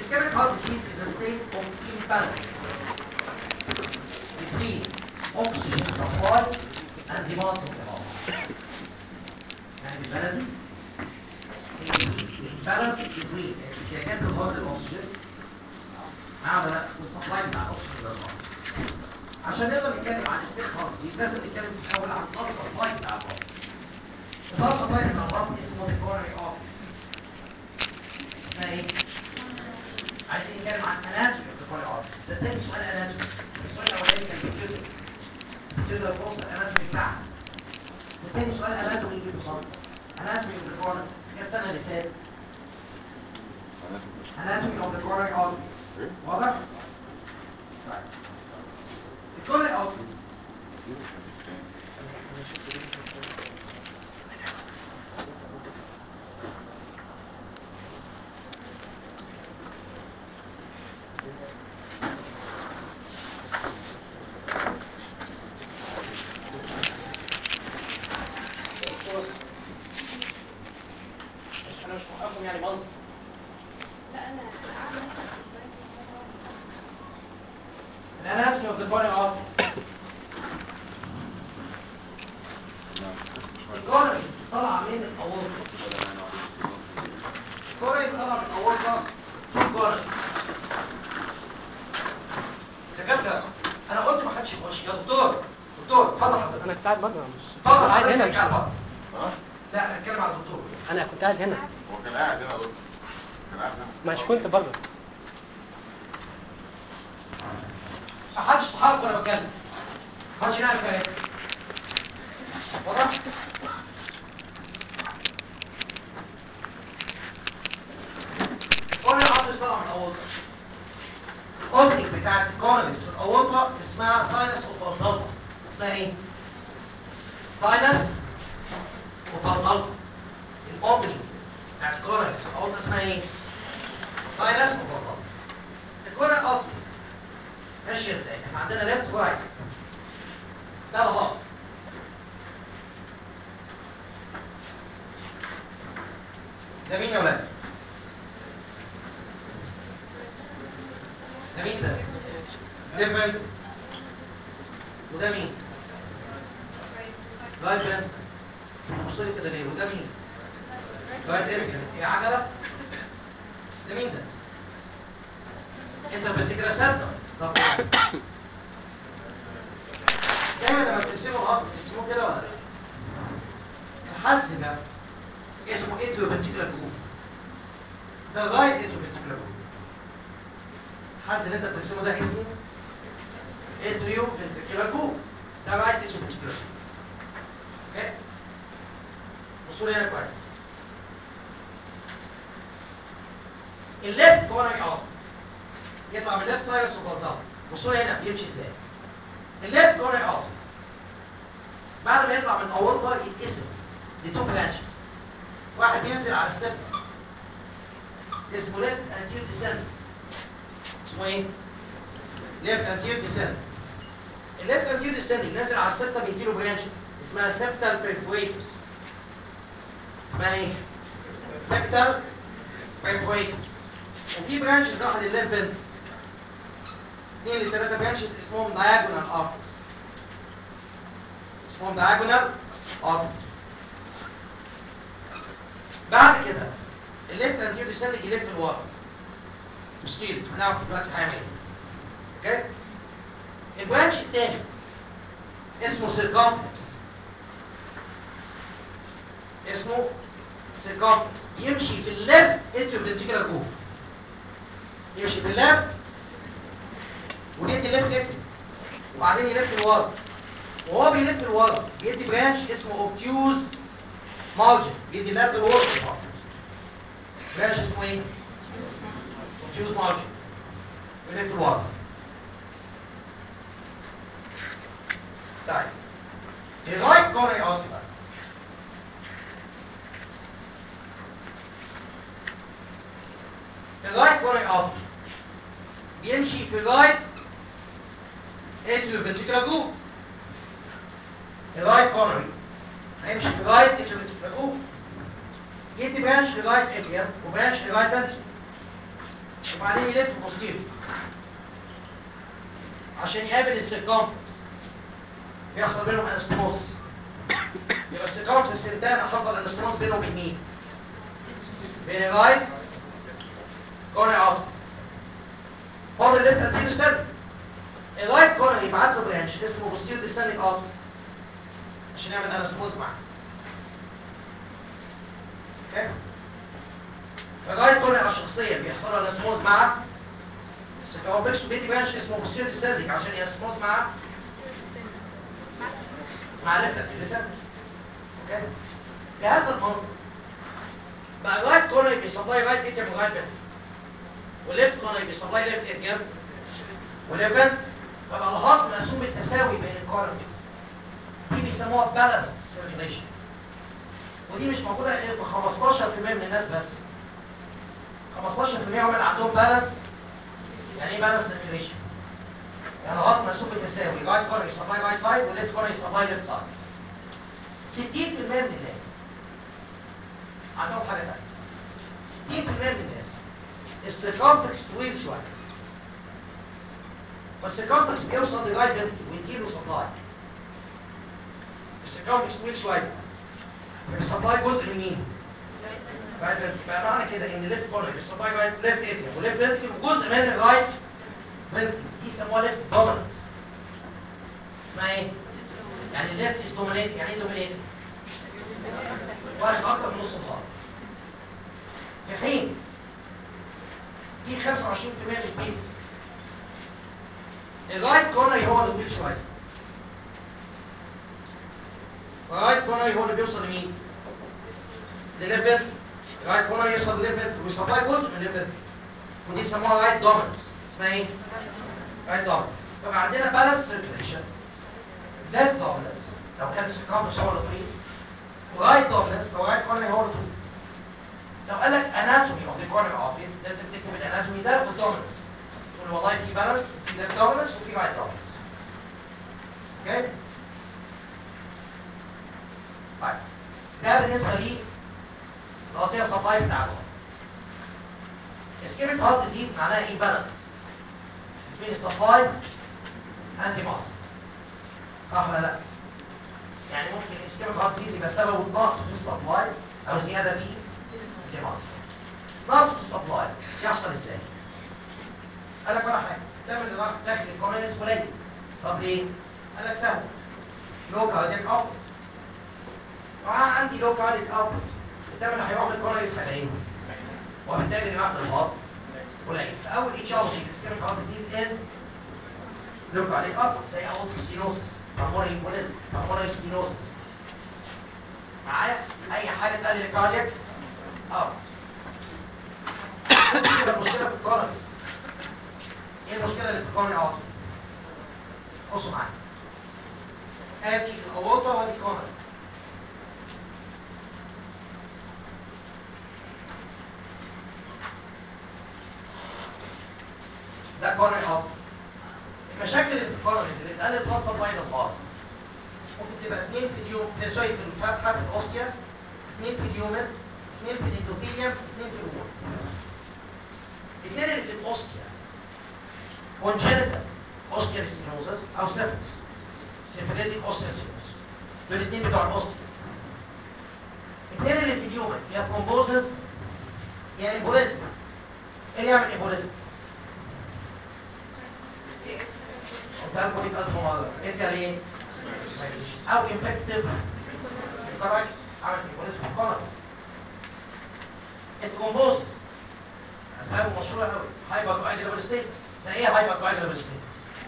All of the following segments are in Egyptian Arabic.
ischemic heart disease is a state of imbalance between oxygen supply and demand of the heart. يعني بالبلدي imbalance between احتياجات الهارت للاكسجين مع ده والسبلاي بتاع الاكسجين للهارت. عشان نقدر نتكلم عن ischemic heart disease لازم نتكلم في الاول عن البلس سبلاي بتاع الهارت. البلس سبلاي بتاع الهارت اسمه the coronary arteries. اسمها ايه؟ عايزين نتكلم عن اناتومي اوف ذا coronary arteries. ده تاني سؤال اناتومي. السؤال الاولاني كان كمبيوتر. تقدر توصل الاناتومي بتاعها. وتاني سؤال اناتومي يجي بالظبط. اناتومي اوف ذا coronary. ايه السنه اللي فاتت؟ anatomy of the coronary arteries واضح؟ طيب الcoronary arteries انا مش موقفهم يعني منظر لا انا الاناتومي اوف ذا coronary arteries الكورنيز طالعه من الاورطه الكورنيز طالعه من الاورطه شوف كورنيز دكاتره انا قلت ما حدش يخش يا دكتور دكتور اتفضل حضرتك انا كنت قاعد بره مش اتفضل قاعد حضرتك هنا مش اتكلم بره. لا انا بتكلم على الدكتور انا كنت قاعد هنا هو كان قاعد هنا يا دكتور كان قاعد هنا مش كنت بره ما حدش يتحرك وانا بتكلم ما حدش ينام كويس واضح كل العصر طلع من الاورطه الاوبننج بتاعت الكورنيس في الاورطه اسمها ساينس اوف اسمها ايه ساينس اوف الاوبننج بتاعت الكورنيس في الاورطه اسمها ايه ساينس اوف الكورنيال اوفيس ماشيه ازاي احنا عندنا ليفت ورايت ده الهارت ده مين يا ولاد ده مين ده ليفت وده مين رايت بان بص لي كده ليه وده مين رايت ايه في عجله ده مين ده انت بتجرى سنتر طب دايما لما بتقسموا الارض بتقسموه كده ولا لا الحس ده اسمه اتريو فنتيكولار جروب ده الرايت اتريو فنتيكولار جروب الحس اللي انت بتقسمه ده اسمه اتريو فنتيكولار جروب ده رايت اتريو فنتيكولار جروب اوكي بصوا لي هنا كويس الليفت كورنر اه يطلع من الليفت سايرس وبلزار بصوا لي هنا بيمشي ازاي الليفت كورنر اه بعد ما يطلع من الاورطه يتقسم لتو برانشز واحد بينزل على السبت اسمه ليفت انتير ديسند اسمه ايه؟ ليفت انتير ديسند الليفت انتير ديسند نازل على السبتة بيديله برانشز اسمها سبتال بيرفويتوس اسمها ايه؟ سبتال بيرفويتوس وفي برانشز راح للليفت بنت اثنين لثلاثة برانشز اسمهم diagonal arteries اسمهم diagonal arteries بعد كده الليفت انتير ديسندنج يلف لورا مستيل هنعرف دلوقتي هيعمل ايه اوكي البرانش الثاني اسمه سيركمفلكس اسمه سيركمفلكس يمشي في الليفت انترفنتيكولار جروب يمشي في الليفت ويدي ليفت اتري وبعدين يلف لورا وهو بيلف لورا بيدي برانش اسمه اوبتيوز مارجن بيدي لاترال وورد برانش اسمه ايه؟ اوبتيوز مارجن بيلف لورا طيب الرايت كورني ارتري بقى الرايت كورني ارتري بيمشي في الرايت اتريو فنتيكولار جروب الرايت كورنري هيمشي في الرايت اتريو فنتيكولار جروب يدي برانش للرايت اتريوم وبرانش للرايت فنتريكل وبعدين يلف بوستيريور عشان يقابل السيركمفرنس بيحصل بينهم انستموزس يبقى السيركمفرنس ده حصل انستموز بينه وبين مين؟ بين الرايت كورني اوت فاضل الليفت انتيريور سيل الرايت كورني يبعت له برانش اسمه بوستيريور ديسندنج اوت عشان يعمل انستموز معاه اوكي الرايت كورني شخصيا بيحصل له انستموز مع السيركمفرنس وبيدي برانش اسمه بوستيريور ديسندنج عشان ينستموز مع مع الليفت انتيريور سيل اوكي بهذا المنظر بقى الرايت كورنر بيسبلاي رايت اتيم ورايت فنتر والليفت كورنر بيسبلاي ليفت اتيم وليفت فنتر فبقى الهارت مقسوم بالتساوي بين الكورنرز دي بيسموها بالانسد سيركيليشن ودي مش موجوده غير في 15% من الناس بس 15% هم اللي عندهم بالانسد يعني ايه بالانسد سيركيليشن؟ يعني الهارت مقسوم بالتساوي رايت كورنر يسبلاي رايت سايد والليفت كورنر يسبلاي ليفت سايد 60% من الناس عندهم حاجه ثانيه 60% من الناس السيركمفلكس طويل شويه والسيركمفلكس بيوصل لغايه فنتر ويديله سبلاي السيركمفلكس طويل شويه السبلاي جزء من مين؟ رايت فنتر بقى معنى كده ان ليفت كورنر السبلاي رايت ليفت اتريوم وليفت فنتر وجزء من الرايت فنتر دي يسموها ليفت دوميننس اسمها ايه؟ يعني الليفت از دومينيت يعني ايه دومينيت؟ واحد اكتر من نص الخط في حين في 25% من البيت الرايت كورنر هو اللي طويل شويه الرايت كورنر هو اللي بيوصل لمين؟ لليفت الرايت كورنر يوصل لليفت ويسبلاي جزء من الليفت ودي يسموها رايت دومينس اسمها ايه؟ رايت دومينس فبقى عندنا بالانس سيركيليشن ليفت دومينس لو كان السيركمفرنس هو اللي طويل ورايت دومينس لو رايت كورنر هو اللي طويل لو قال لك اناتومي اوف ذا كورنر اوبيس لازم تكتب الاناتومي ده والدومينس تقول والله في بالانس وفي ليفت دومينس وفي رايت دومينس اوكي طيب ده بالنسبه لي القضيه سبلاي بتاع الوقت اسكيميك هارت ديزيز معناها ايه بالانس بين السبلاي انتي مارس صح ولا لا؟ يعني ممكن اسكيميك هارت ديزيز يبقى سببه نقص في السبلاي او زياده في الانتي نقص في السبلاي يحصل ازاي؟ قال لك ولا حاجه تعمل نظام داخل الكورنيس قليل طب ليه؟ قال لك سهل لو كارديك اوت لو انا عندي لو كارديك اوت الدم اللي هيروح للكورنيس هيبقى ايه؟ وبالتالي اللي بعد الهارت قليل فاول اتش ار في الاسكيميك هارت ديزيز از لو كارديك اوت زي اول ستينوزس pulmonary embolism pulmonary stenosis معايا اي حاجه تقلل الكاردياك اه كده المشكله في الكورنيس ايه المشكله اللي في الكورني اوتوس بصوا معايا ادي الاورطه وادي الكورني ده كورني اوتوس المشاكل اللي في الكورنيز اللي اتقالت بلاد سبلاي للهارت ممكن تبقى اثنين في اليوم في سوري في الفتحه في الاوستيا اثنين في اليومن اثنين في الاندوثيليوم اثنين في الوول الاثنين اللي في الاوستيا congenital osteoarthritis او syphilis syphilitic osteoarthritis دول الاثنين بتوع الاوستيا الاثنين اللي في اليومن يا thrombosis يا امبوليزم ايه اللي يعمل امبوليزم؟ قلت لكم 100000 مره انت ليه؟ او انفكتيف كوراكس عمل امبوليزم في الكوراكس الترومبوزس اسبابه مشهوره قوي هايبر كواجولابل ستيتس زي ايه هايبر كواجولابل ستيتس؟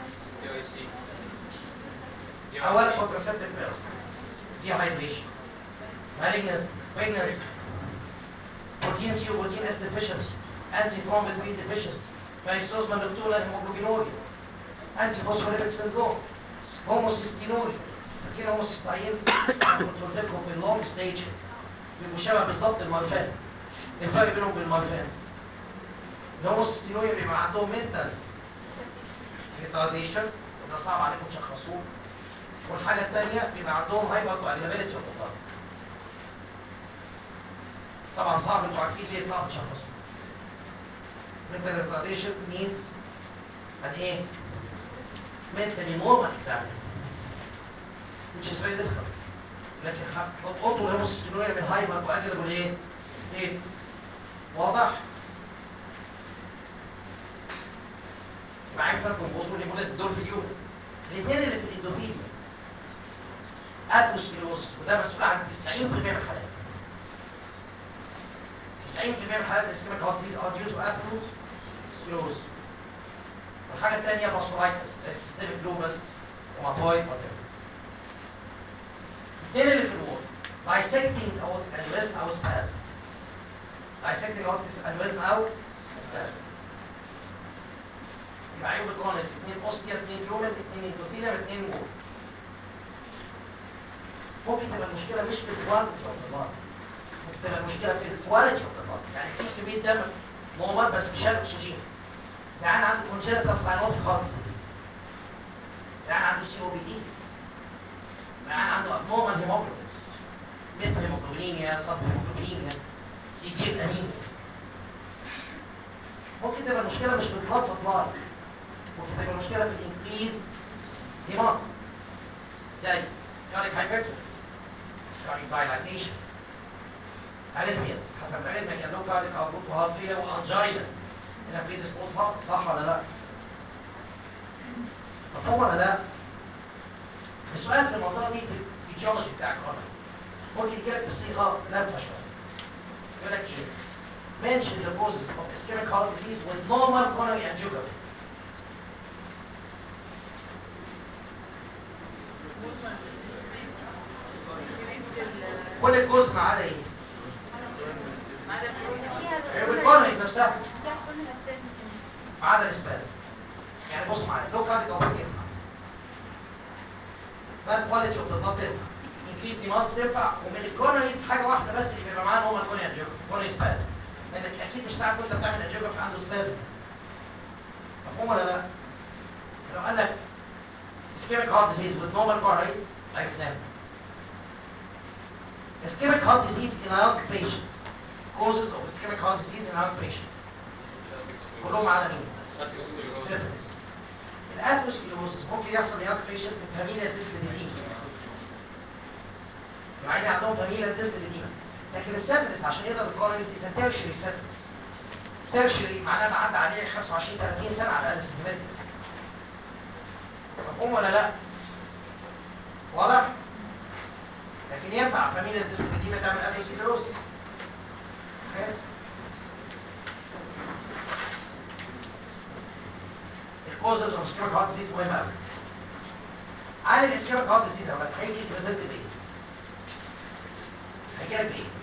اولا كونتراسبتيف بيرس دي هايدريشن مالجنس بريجنس بروتين سي وبروتين اس ديفيشنسي انتي ثرومبين بي ديفيشنسي بايكسوزما نكتولا هيموجلوبينوريا انتي فوسفوليبيد سيندروم هوموسيستينوريا فاكرين هوموسيستاين كنت قلت لكم في اللونج ستيج بيبقوا شبه بالظبط المالفان الفرق بينهم وبين المالفان الهوموسيستينوريا بيبقى عندهم منتال ريتارديشن وده صعب عليكم تشخصوه والحاجه الثانيه بيبقى عندهم هايبر كواجولابيلتي اوف طبعا صعب انتوا عارفين ليه صعب تشخصوه mental retardation means an ايه mentally normal example which is very difficult لكن اوتو ليموسيستينويا من هايبر واجربوا ايه ستيت واضح معاك فرق الوصول لمولس دول في اليوم الاثنين اللي في الاندوثيليوم اتروسكليروسس وده مسؤول عن 90% من الحالات 90% من الحالات الاسكيميك هارت ديزيز ار ديوز اتروسكليروسس والحاجه الثانيه باسولايتس زي سيستميك لوبس روماتويد وات الاثنين اللي في الوول دايسكتنج او الوزن او سبازم دايسكتنج او الوزن او سبازم يبقى عيوب الكونس اثنين اوستيا اثنين فلومن اثنين اندوثيليوم اثنين وول ممكن تبقى المشكله مش في الكواليتي اوف ذا ممكن تبقى المشكله في الكواليتي اوف ذا يعني في كميه دم نورمال بس مش شايل اكسجين يعني عنده كونجنتال ساينوتيك هارت ديزيز يعني عنده سي او بي دي يعني عنده ابنورمال هيموجلوبين ميتا هيموجلوبينيميا سب هيموجلوبينيميا سيفير انيميا ممكن تبقى المشكله مش في البلاد سبلاي ممكن تبقى المشكله في الانكريز ديماند زي كاريك هايبرتنس كاريك دايلاتيشن اريثمياس حتى الاريثميا كان له كاريك اوتبوت وهارت فيلر وانجينا هنا بريدس بوست هارت صح ولا لا؟ مفهوم ولا لا؟ السؤال في المنطقه دي في الفيتشولوجي بتاع الكاريك ممكن يجيلك بصيغه لافه شويه يقول لك ايه؟ mention the causes of ischemic heart disease with normal coronary angiography كل الكوز ما عدا ايه؟ الكورنيك نفسها ما عدا الاسباز يعني بص معايا لو كارد او ينفع باد كواليتي اوف ذا بلاد تنفع انكريز ديماندز تنفع ومن الكورنيز حاجه واحده بس اللي بيبقى معانا هو الكورنيا انجيوجرافي كورنيا سباز لانك اكيد مش ساعه كنت بتعمل انجيوجرافي عنده سباز مفهوم ولا لا؟ لو قال لك ischemic heart disease with normal coronaries عرفناه ischemic heart disease in a young patient causes of ischemic heart disease in a young patient كلهم على مين؟ syphilis الاثروسكليروسس ممكن يحصل ليونج بيشنت في فاميليا ديسليديما يعني عندهم فاميليا ديسليديما لكن السيفلس عشان يقدر يقارن is a tertiary syphilis tertiary معناه ما عدى عليه 25 30 سنه على الاقل سيفلس مفهوم ولا لا؟ واضح؟ لكن ينفع فاميليا ديسليديما تعمل اثروسكليروسس خير الكوزز اوف سكيميك هارت ديزيز مهمه قوي عن الاسكيميك هارت ديزيز لما هيجي بريزنت بايه؟ هيجي لك بايه؟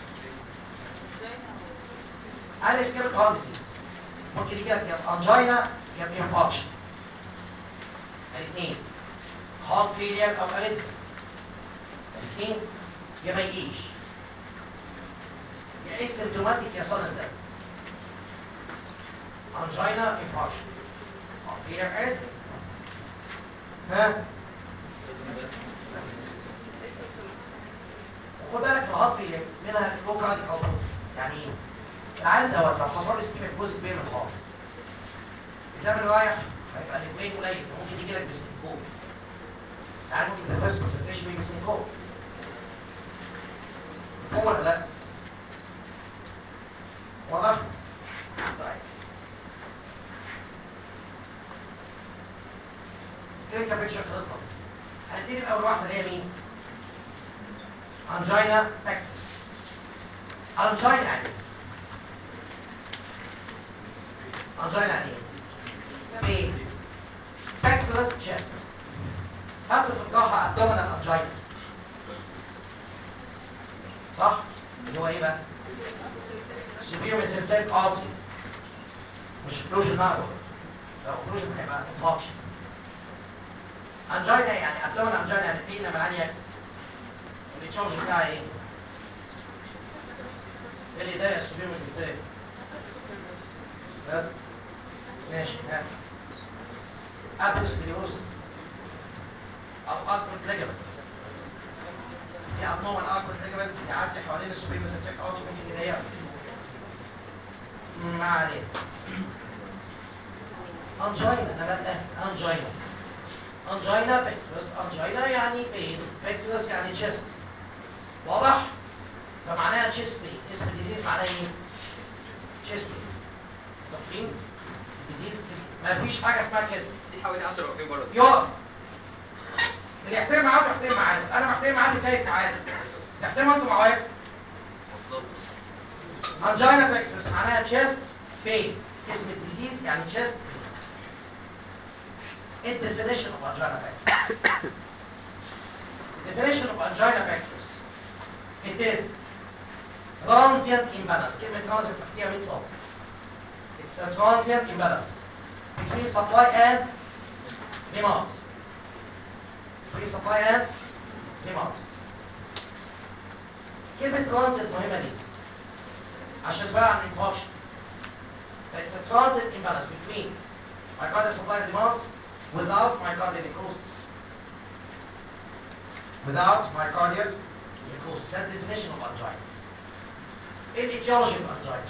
عن الاسكيميك هارت ديزيز ممكن يجي لك يا انجينا يا انفاركشن الاثنين هارت فيلير او اريثميا الاثنين يا ما يجيش يا اسيمتوماتيك يا صدى الدم انجينا انفاركشن فيلر اريثميا ها وخد بالك في الهارت فيلير منها لوكال او يعني ايه؟ العيان دوت لو حصل له اسكيميك جزء كبير من الهارت الدم رايح هيبقى الاثنين قليل ممكن يجي لك بسنكوب يعني ممكن تفاز كونسنتريشن بيه بسنكوب هو ولا لا؟ واضح؟ طيب كلينيكال بيكتشر خلصنا هنبتدي باول واحده اللي هي مين؟ انجينا تاكتس انجينا يعني انجينا يعني ايه؟ ايه؟ تاكتلس تشيست هات تفضحها ابدومينال انجينا صح؟ اللي هو ايه بقى؟ سيفير ميسنتيك اوتي مش اوكلوجن نارو لو اوكلوجن هيبقى انفاكشن انجينا يعني ابدومينال انجينا يعني فينا من عالية التشارج بتاعها ايه؟ ايه اللي يضايق السيفير ميسنتيك؟ بس ماشي ها اثروسكليروسس او اكبر ليجمنت في abnormal اكبر ليجمنت يعدي حوالين السوبيمس التك اوت ممكن يضيقه جماعه عليها انجينا انا بقى انجينا انجينا بيكتوس انجينا يعني بين بيكتوس يعني تشيست واضح فمعناها تشيست بين اسم الديزيز معناه ايه تشيست بين متفقين ديزيز ما فيش حاجه اسمها كده دي حوالي 10 واقفين بره يقف اللي يحترم معاه يحترم معاه انا محترم معاه اللي كيف معاه تحترموا انتوا معايا انجينا بيكتوس معناها تشيست بين اسم الديزيز يعني تشيست بين الديفينيشن اوف انجينا بيكتوس definition of angina pectoris it is transient imbalance كلمة transient تحتيها 100 صوت it's a transient imbalance between supply and demand between supply and demand كلمة transient مهمة ليه؟ عشان بقى عن infarction it's a transient imbalance between myocardial supply and demand without myocardial necrosis without myocardial necrosis that's the definition of angina ايه الاتيولوجي of angina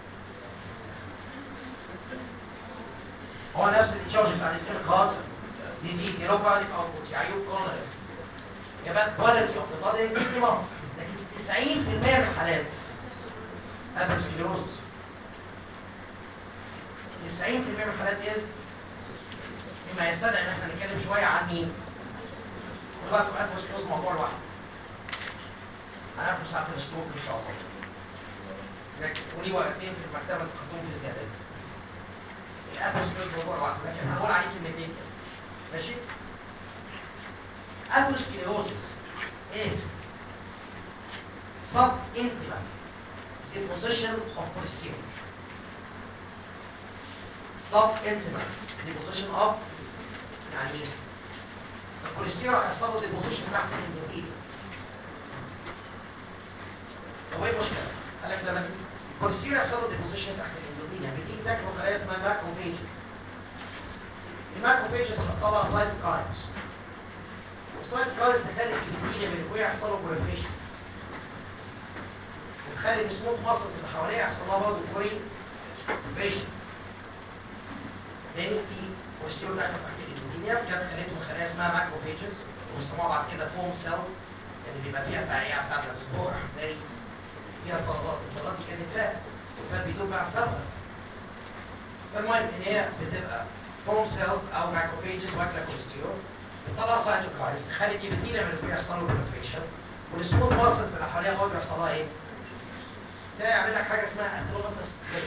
هو نفس الاتيولوجي بتاع الاسكيميك هارت ديزيز يلوكاليك اوتبوت يعيوب كورنر يبقى كواليتي اوف ذا بادي مينيمم لكن 90% من الحالات ابرسكليروز 90% من الحالات از مما يستدعي ان احنا نتكلم شويه عن مين؟ دلوقتي الابرسكليروز موضوع لوحده هناخد ساعه الستروك ان شاء الله لكن وليه وقتين في المكتبه تقدم في الزيادات الابرسكليروز موضوع لوحده لكن هقول عليه كلمتين كده ماشي؟ atherosclerosis is subintimal deposition of cholesterol. Subintimal deposition of يعني ايه؟ الكوليسترول هيحصل له deposition تحت الاندوثيل. هو ايه المشكلة؟ قال لك لما الكوليسترول يحصل له deposition تحت الاندوثيل يعني بتيجي تاكل خلايا اسمها الماكروفيجز. الماكروفيجز بتطلع سايتوكاينز. السايتوكاينز تخلي الكليتين من الكوية يحصل له بريفيشن. وتخلي السموث ماسلز اللي حواليها يحصل لها برضه كوري بريفيشن. لان في كوليسترول داخل تحت الاندوثيليا جت خليته من خلايا اسمها ماكروفيجز وبيسموها بعد كده فوم سيلز اللي بيبقى فيها فقاقيع ساعة ما تصبح راح تلاقي فيها فضلات الفضلات دي كانت فات وفات بيدوب مع السبب فالمهم ان هي بتبقى فوم سيلز او ماكروفيجز واكله كوليسترول بتطلع سايتوكاينز تخلي الكبتيريا من اللي يحصل له بريفيشن والسموث ماسلز اللي حواليها برضه يحصل لها ايه؟ ده يعمل لك حاجه اسمها اثروماتس بريك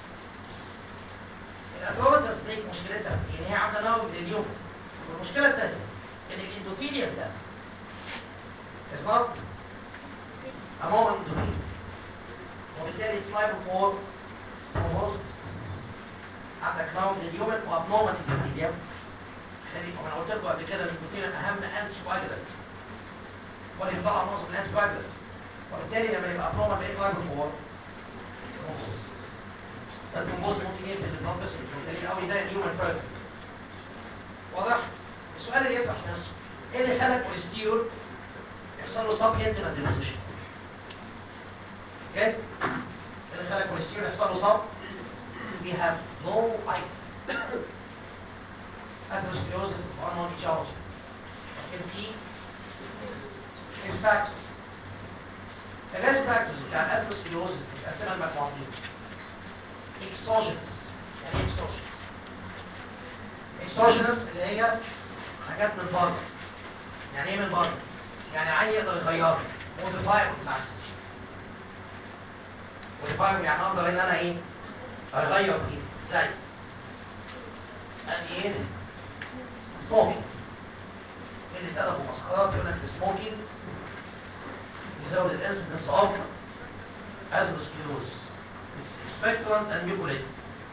الاثروماتس بريك مشكلتها ان هي عامله نوع من اليوم والمشكله الثانيه ان الاندوثيليوم ده is not a normal endothelium وبالتالي it's liable for thrombosis عندك نوع من اليومن وابنورمال اندوثيليوم خلي انا قلت لكم قبل كده ان الاندوثيليوم اهم انتي كواجولانت هو اللي بيطلع معظم الانتي كواجولانت وبالتالي لما يبقى ابنورمال بقيت liable for thrombosis الترومبوز ممكن يقفل البلاد فيسل وبالتالي او يضايق الهيومن بيرد واضح؟ السؤال اللي يفتح نفسه ايه اللي خلى الكوليسترول يحصل له سب انترنال ديبوزيشن؟ اوكي؟ ايه اللي خلى الكوليسترول يحصل له سب؟ We have no idea. Atherosclerosis of unknown etiology. لكن في risk factors. الريسك فاكتورز بتاع الاثروسكليروزس بتتقسمها لمجموعتين. اكسوجينس يعني ايه اكسوجينس اكسوجينس اللي هي حاجات من بره يعني ايه من بره يعني عين يقدر يغيرها موديفايبل فاكتورز موديفايبل يعني اقدر ان انا ايه اغير فيه زي ادي ايه سموكينج اللي ادب ومسخرات يقول لك السموكينج يزود الانسيدنس اوف اثروسكليروزس expectorant and muculated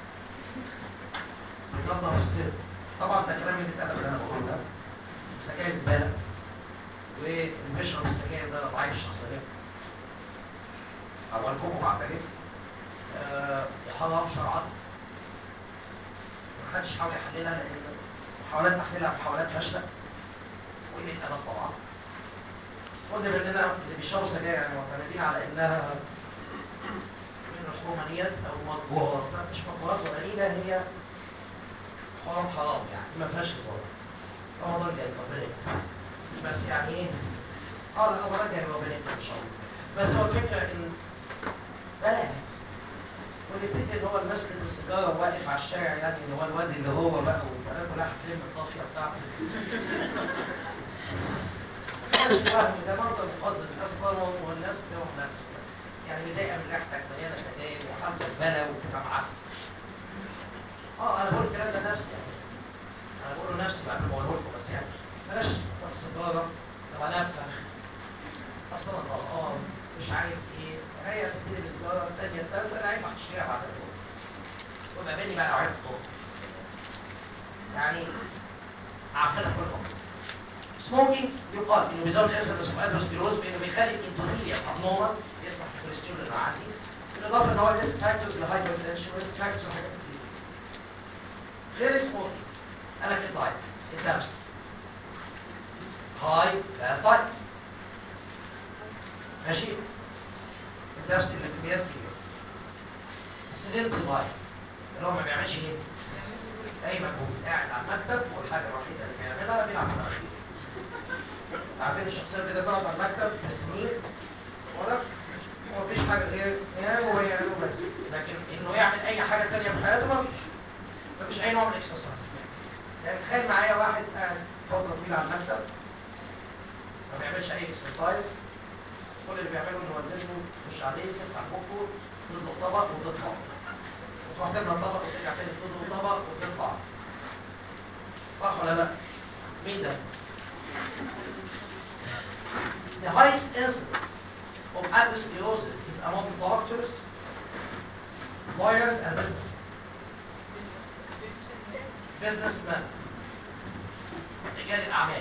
بتنظف السر طبعا ده كلام اللي اتقلب اللي انا بقوله ده السجاير زباله واللي بيشرب السجاير ده ضعيف الشخصيه اولكم بعترف أه وحرام شرعا محدش حاول يحللها لان محاولات تحليلها محاولات فاشله وقله ادب طبعا كل مننا اللي بيشربوا سجاير يعني معتمدين على انها من رومانيات او مطبوعات لا مش مطبوعات ولا هي حرام حرام يعني ما فيهاش هزار رمضان جاي ربنا يكرمك. بس يعني ايه اه لا رمضان جاي ربنا يكرمك ان شاء الله بس هو الفكره ان بلاش واللي يفتكر ان هو اللي ماسك السيجاره واقف على الشارع يعني ان هو الواد اللي هو بقى والبنات كلها هتلم الطافيه بتاعته مش فاهم ده منظر مقزز الناس طالعه والناس بتوع يعني مضايقه من ريحتك مليانه سجاير وحالتك بلا وبتبقى معاك اه انا بقول الكلام ده لنفسي يعني انا بقوله لنفسي بعد ما بقوله لكم بس يعني بلاش طب سيجاره طب انفخ اصلا انا غلطان مش عارف ايه هي تديني السيجاره الثانيه الثالثه انا عايز هتشتريها بعد الظهر ويبقى مني بقى نوعيه الظهر يعني عارفينها كل وقت سموكينج يقال انه بيزود انسدنس اوف اثيروسكليروز بانه بيخلي الانتوثيليا ابنورمال يسمح الكوليسترول اللي عندي بالاضافه ان هو ريسك فاكتورز لهايبرتنشن وريسك فاكتورز لحاجات كتير غير سموكينج انا في دايت الدبس هاي لا دايت ماشي الدبس اللي في كميات كبيره السيدنتري دايت اللي هو ما بيعملش ايه؟ اي مجهود قاعد على المكتب والحاجه الوحيده اللي بيعملها بيلعب على الأرض. عارفين الشخصيات دي تقعد على المكتب بسنين واضح ومفيش حاجه غير ينام ويعمل بس لكن انه يعمل اي حاجه ثانيه في حياته مفيش مفيش اي نوع من الاكسرسايز يعني تخيل معايا واحد قاعد فتره طويله على المكتب ما بيعملش اي اكسرسايز كل اللي بيعمله انه وزنه مش عليه تفتح بقه تطلق طبق وتطلع وتروح تملى طبق وترجع تاني تطلق طبق وتطلع صح ولا لا؟ مين ده؟ The highest incidence of atherosclerosis is among doctors, lawyers, and businessmen. Businessmen. رجال الأعمال.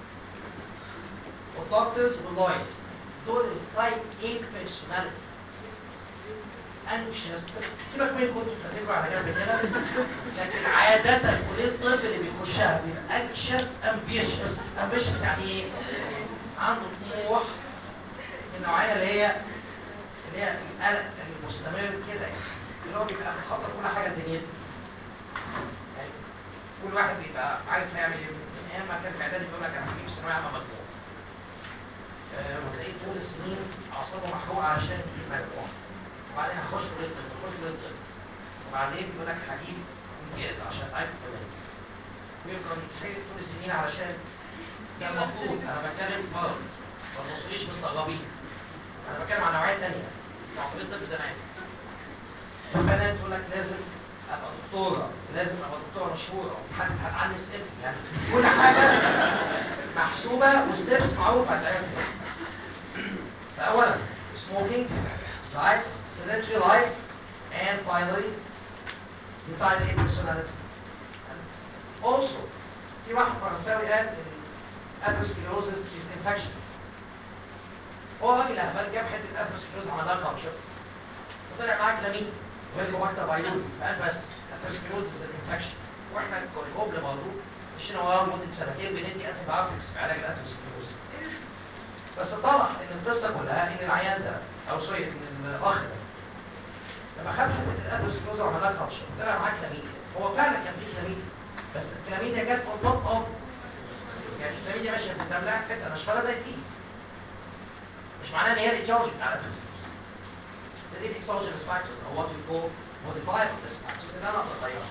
والدكتورز واللاwyers. دول التايب A personality. anxious سيبك منكم انتوا بتتكلموا على جنب كده لكن عادة كلية الطب اللي بيخشها بيبقى anxious ambitious ambitious يعني ايه؟ عنده طموح النوعية اللي هي اللي هي القلق المستمر كده يعني اللي هو بيبقى مخطط كل حاجة لدنيته يعني كل واحد بيبقى عارف هيعمل ايه من ايام ما كان في اعدادي بيقول لك انا هجيب ثانوية عامة مجموع آه، وتلاقيه طول السنين اعصابه محروقة عشان يجيب مجموع وبعدين هخش كلية الطب هخش كلية الطب وبعدين يقول لك هجيب امتياز عشان عارف كمان ويفضل يتحرق طول السنين علشان ده المفروض انا بتكلم فرض ما تبصوليش مستغربين انا بتكلم عن نوعيه ثانيه بتوع كليه الطب زمان البنات تقول لك لازم ابقى دكتوره لازم ابقى دكتوره مشهوره وحد هتعنس ابني يعني كل حاجه محسوبه وستبس معروفه هتعمل فاولا smoking diet sedentary life and finally the type A personality also في واحد فرنساوي قال ان atherosclerosis is infection هو راجل اهبل جاب حته atherosclerosis عملها لها كلتشر وطلع معاه كلاميديا واسمه بكتر بايلوري فقال بس atherosclerosis is an infection واحنا كهبل برضه مشينا وراه لمده سنتين بندي انتي بايوتكس في علاج الاتروسكليروز بس اتضح ان القصه كلها ان العيان ده او سوري ان الاخ ده لما خد حته الاتروسكليروز وعملها كلتشر طلع معاه كلاميديا هو فعلا كان فيه كلاميديا بس الكلاميديا جت اون توب اوف يعني الكلاميديا ماشيه في الدم لا حته نشفره زي الفيل مش معناه ان هي الايتيولوجي بتاع الاتروسكليروز ده دي الاكسوجينس فاكتورز او وات يو كول موديفايبل ريسك فاكتورز اللي انا اقدر اغيرها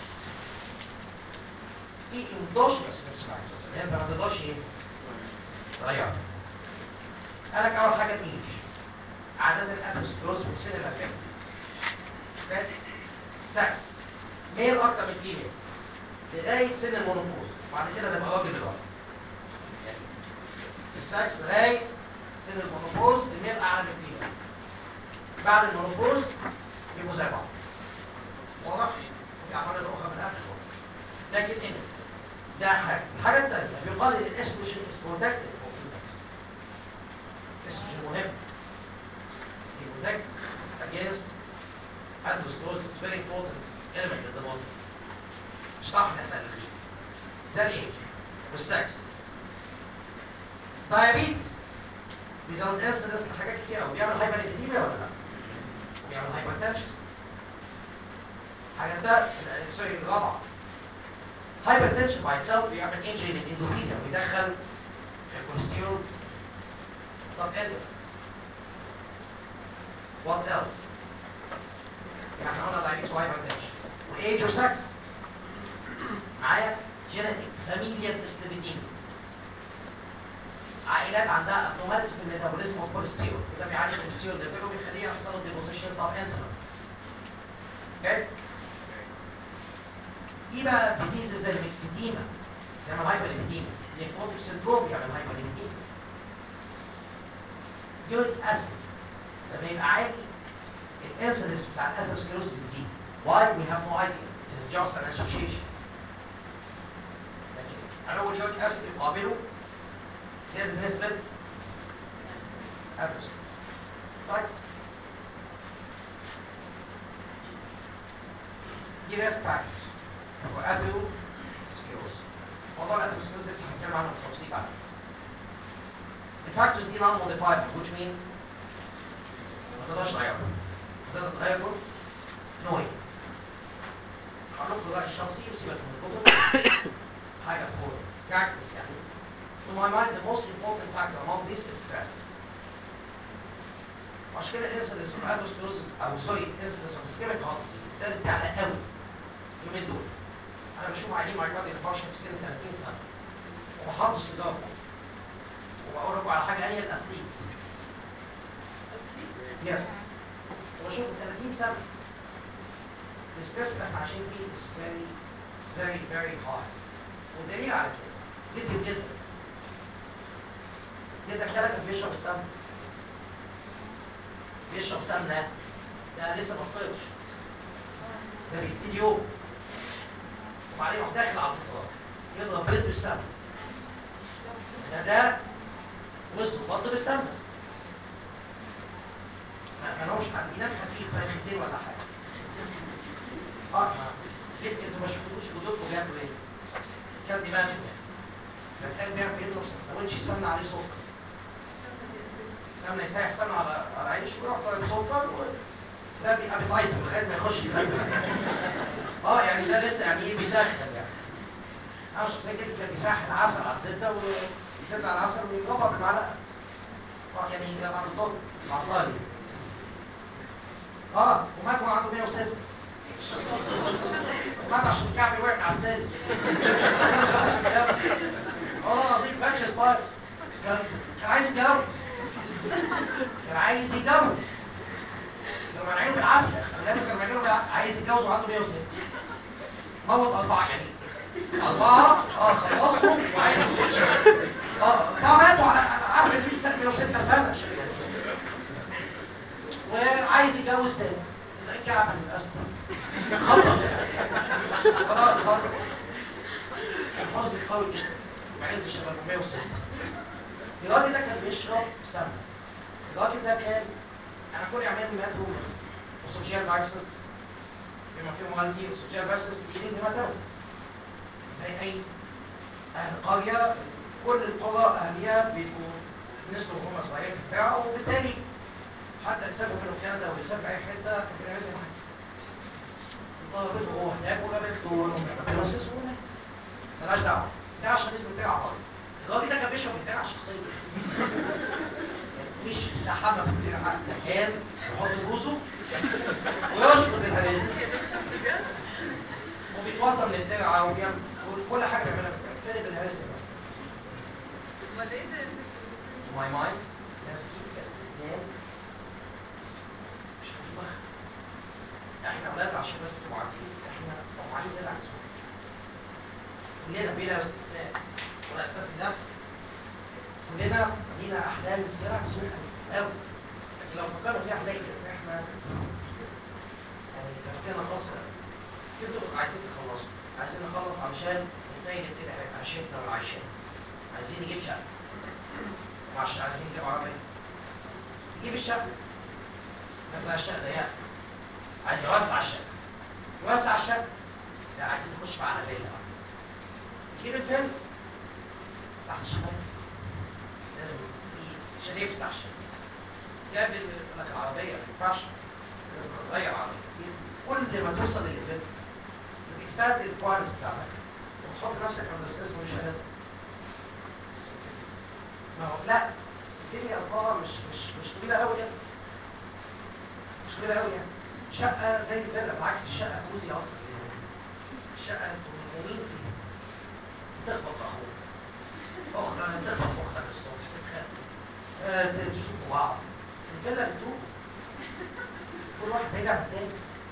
في اندوجينس ريسك فاكتورز اللي انت ما تقدرش ايه تغيرها قال لك اول حاجه الايج عدد الاتروسكليروز في سن الاربعين اوكي سكس ميل اكتر من فيميل لغايه سن المونوبوز وبعد كده تبقى راجل لوحده يعني السكس لغايه سن المونوبوز الميل اعلى من الفيميل بعد المونوبوز يبقوا زي بعض واضح؟ في اعمال الاخرى من اخر لكن هنا ده حاجه الحاجه الثانيه بيقال ان الاستروجين از بروتكتيف الاستروجين مهم بيبروتكت against atherosclerosis is very important element in the body مش صح ان احنا نلغيه ده الايه والسكس دايابيتس بيزود انسدنس لحاجات كتير قوي بيعمل هايبر ولا لا؟ بيعمل هايبرتنشن حاجه ده سوري الرابعه هايبرتنشن باي اتسلف بيعمل انجري للاندوثيليوم ويدخل الكوليسترول سب اندر وات ايلس يعني قلنا دايبيتس وهايبرتنشن وايج وسكس معايا جينيتك فاميليا ديسليبيدين عائلات عندها ابنوماليتي في الميتابوليزم اوف كوليسترول وده بيعالج الكوليسترول زي كده بيخليه يحصل له ديبوزيشن سب انسولين اوكي في بقى ديزيزز زي الميكسيديما بيعمل هايبرليبيديما نيكروتيك سندروم بيعمل هايبرليبيديما يوريك اسيد لما يبقى عالي الانسولين بتاع الاثيروسكليروز بتزيد why we have no idea it is just an association لكن علو اليوريك اسيد يقابله زيادة نسبة اثيروسكليروز طيب دي ريسك فاكتورز واثيرو سكليروز موضوع الاثيروسكليروز لسه هنتكلم عنه بالتفصيل بعد الفاكتورز دي non modifiable which means ما تقدرش تغيرهم تقدر تغيرهم نوعي هقول لكم رأيي الشخصي وسيبك من الكتب حاجة فور practice يعني to my mind the most important factor among this is stress عشان كده الانسلس اوف اثيروسكليروز او سوري الانسلس اوف اسكيميك هارت ديزيز ابتدت تعلى قوي اليومين دول انا بشوف عيانين مايكروبيال انفكشن في سن 30 سنه وبحطوا السيجاره وبقول لكم على حاجه هي الاثليتس يس وبشوف 30 سنه الستريس اللي احنا عايشين فيه is very very very high والدليل على كده جدا جدا جدا كده كان بيشرب السمنه بيشرب سمنه ده لسه ما فطرش ده بيبتدي يوم وبعدين يروح داخل على الفطار يضرب بيض بالسمنه ده ده وزنه برضه بالسمنه ما ما لهمش حد بينام خفيف فرختين ولا حاجه اه ما جيت انتوا ما شفتوش جدودكم بياكلوا ايه؟ كان دماغ يعني فكان بيعمل بيضرب سندوتش سمنه عليه سكر سمنه يسيح سمنه على على عيش ويروح طالب سكر ده بيبقى بيتايزر لغايه ما يخش الفم اه يعني ده لسه يعني ايه بيسخن يعني انا شخصيا كده كان بيسخن عسل على الزبده ويزبده على العسل ويضربها بالمعلقه اه يعني ده بعد الظهر عصاري اه ومات وهو عنده 106 مات عشان الكعب وقع على السلم اه العظيم فاكش سباير كان كان عايز يتجوز كان عايز يتجوز كانوا مانعينه بالعافيه لازم كانوا مانعينه بالعافيه عايز يتجوز وعنده 106 موت اربعه يعني اربعه اه خلصهم وعايز اه اربعه ماتوا على عارف ان في سنه 106 سنه وعايز يتجوز تاني تلاقيه كعب للاسف خلص خلاص خلاص الحزن قوي جدا وعز شباب 106 الراجل ده كان بيشرب سمنه الراجل ده كان انا كل اعمال مات روما وسوشيال بايسس بما فيهم مالتي وسوشيال بايسس ليدنج هيماتوسس زي اي اهل قريه كل القرى اهليها بيبقوا نزلوا وهم صغيرين في بتاعه وبالتالي حتى اللي سافر من كندا واللي سافر اي حته كان لازم ضربته هو هناك وجابت له هيماتوسس وهناك ملهاش دعوه ده عشان اسمه بتاعه غلط الراجل ده كان بيشرب بتاع شخصيا مش استحمى في الدرع ده كان يحط بوزه ويشرب الهريس وبيتوضى من الدرع وبيعمل كل حاجه بيعملها في الدرع فين الهريس ده؟ امال ايه ده؟ ماي مايند ناس كتير كده اتنين مش في دماغها احنا اولاد عشان بس تبقوا عارفين احنا طبعاً زيادة عن اللزوم كلنا بلا استثناء ولا استثني نفسي كلنا لينا احلام زيادة عن اللزوم قوي لكن لو فكرنا فيها هنلاقي ان احنا يعني تفكيرنا قصر انتوا عايزين تخلصوا عايزين نخلص علشان نتنين نبتدي عيشتنا والعيشان عايزين نجيب شقه وعشان عايزين نجيب عربيه نجيب الشقه نبقى الشقه ضيقه عايز يوسع الشقه يوسع الشقه لا عايزين نخش بقى على فيلا بقى نجيب الفيلا ساعة الشقه لازم في شاليه في ساعة الشقه جاب يقول لك العربيه ما ينفعش لازم تتغير عربيه كل ما توصل للليفل الاكسباند الريكوايرمنت بتاعتك وتحط نفسك عند ستريس مش لازم ما هو لا الدنيا اصلا مش مش مش طويله قوي يعني مش طويله قوي يعني شقه زي الفيلا بالعكس الشقه كوزي اكتر الشقه مين فيها تخبط في اخوك اخرى تخبط في اختك الصبح تتخانقوا آه، تشوفوا بعض الفيلا بتروح كل واحد بعيد عن التاني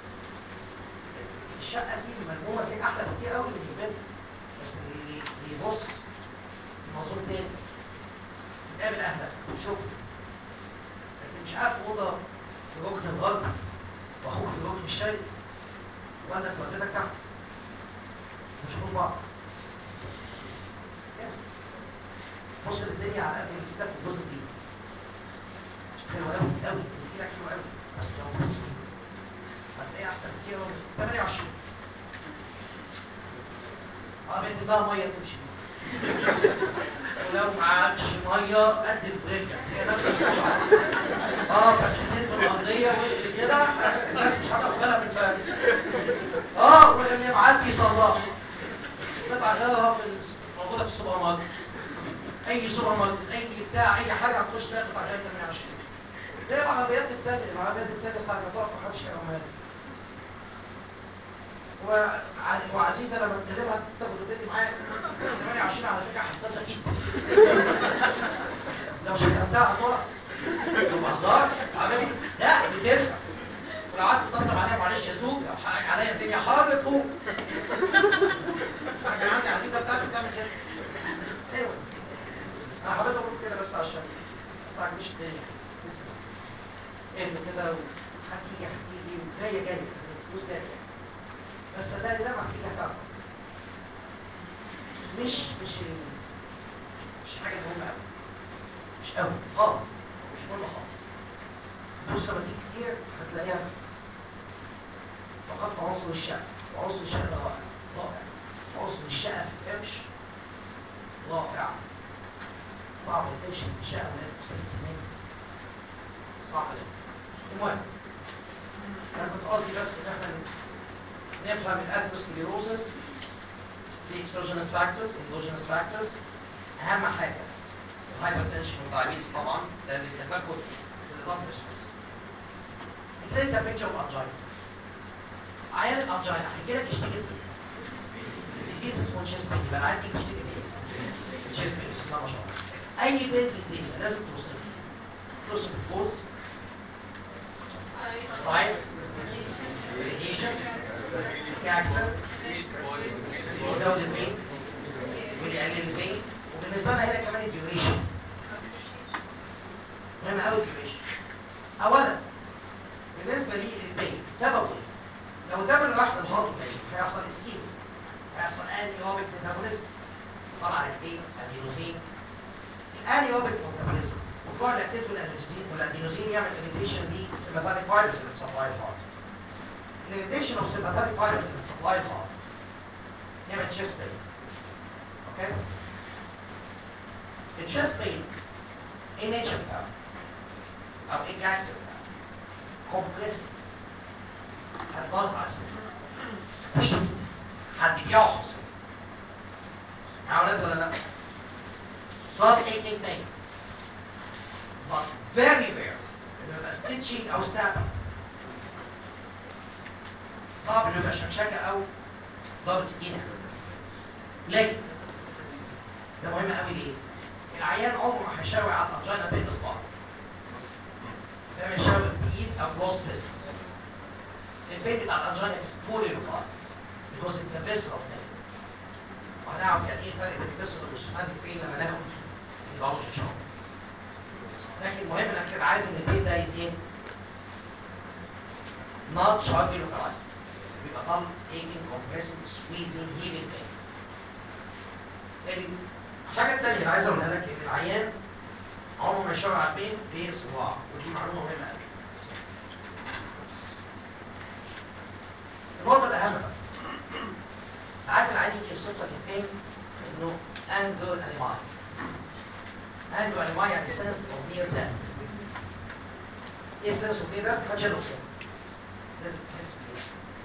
الشقه دي الملمومه دي احلى كتير قوي من الفيلا بس اللي اللي يبص منظور تاني تقابل اهلك وتشوف لكن مش قاعد في اوضه في ركن الغرب واخوك في ركن الشرق والدك والدتك تحت مش بعض لازم. بص للدنيا على قد اللي في ايدك وبص فيه حلو قوي قوي اللي في ايدك حلو قوي بس لو بص فيه هتلاقيه احسن كتير قوي 28 اه بنت ده ميه تمشي ولو معكش ميه قد البريكه هي نفس السرعه اه فتحتين في الارضيه وقفت كده الناس مش هتاخد بالها من الفرق اه واللي معدي صلاح قطع غيرها في الس- موجوده في السوبر ماركت اي سوبر ماركت اي بتاع اي حاجه هتخش تلاقي قطع غير 28 زي العربيات التانية العربيات التانية ساعة ما تقف محدش يقومها لك وع- وعزيزة لما تكلمها تاخد وتدي معايا 28 على فكرة حساسة جدا لو شتمتها هتقع لو بهزار عملي لا بتنفع ولو قعدت تطبطب عليها معلش يا زوج لو حقك عليا الدنيا حر تقوم انا عندي عزيزة بتاعتي بتعمل كده ايوه انا حبيت اقول كده بس عشان بس عجبش الدنيا اسمع اهدوا كده هتيجي هتيجي وجايه جايه الفلوس جايه بس صدقني لما هتيجي هتعرف مش مش ال- مش حاجه مهمه قوي مش قوي خالص مش مهمه خالص الفلوس لما تيجي كتير هتلاقيها فقط في عنصر الشقه وعنصر الشقه ده رائع رائع عنصر الشقه في القرش رائع طعم القرش في الشقه والقرش صعب جدا المهم انا كنت قصدي بس ان احنا نفهم الاثروسكليروسس في اكسوجينس فاكتورز اندوجينس فاكتورز اهم حاجه الهايبرتنشن والدايابيتس طبعا لان التفكك بالاضافه للستريس الكلينيكال بيكتشر والانجينا عيان الانجينا هيجي لك يشتكي في ديزيز اسمه تشيست بين يبقى العيان بيجي يشتكي في تشيست بين بسم الله ما شاء الله اي بنت في الدنيا لازم توصف توصف الكوز سايت ريديشن كاركتر يزود البين ويقلل البين وبالنسبه لنا هنا كمان الديوريشن مهم قوي الديوريشن اولا بالنسبه لي البين سببه ايه؟ لو ده من واحده الهارت بين هيحصل اسكيم هيحصل انيوبيك ميتابوليزم طبعا البين ادينوسين الانيوبيك ميتابوليزم وطبعا الاكتيف والادينوسين والادينوسين يعمل اريتيشن للسيمباثيك فايبرز اللي بتسبلاي الهارت الاريتيشن اوف sympathetic fibers اللي بتسبلاي الهارت يعمل chest pain اوكي الchest pain ايه nature بتاعه او ايه character بتاعه compressing هتضغط على الصدر squeeze حد بيعصص مع اولاد ولا لا not aching pain but very rare انه يبقى stitching او snapping صعب انه يبقى شكشكه او ضربه سكينه لكن ده مهم قوي ليه؟ العيان عمره ما هيشاور على الانجينا بين اصبعه ده بيشاور بايد او كلوز فيست البين بتاع الانجينا is poorly localized because it's a visceral pain وهنعرف يعني ايه الفرق بين الفيسرال والسوماتيك بين لما ناخد الباوش ان شاء الله لكن المهم انك تبقى عارف ان البين ده is ايه؟ not sharply localized بيبقى dull, aching, compressing, squeezing, heaving pain. الحاجة التانية اللي عايز اقولها لك ان العيان عمره ما يشاور على البين في صباع ودي معلومة مهمة قوي. النقطة الأهم بقى ساعات العيان يجي يوصف لك البين انه انجل انيماي. انجل انيماي يعني sense of near death. ايه sense of near death؟ محدش يقدر يوصفه. لازم تحس بيه.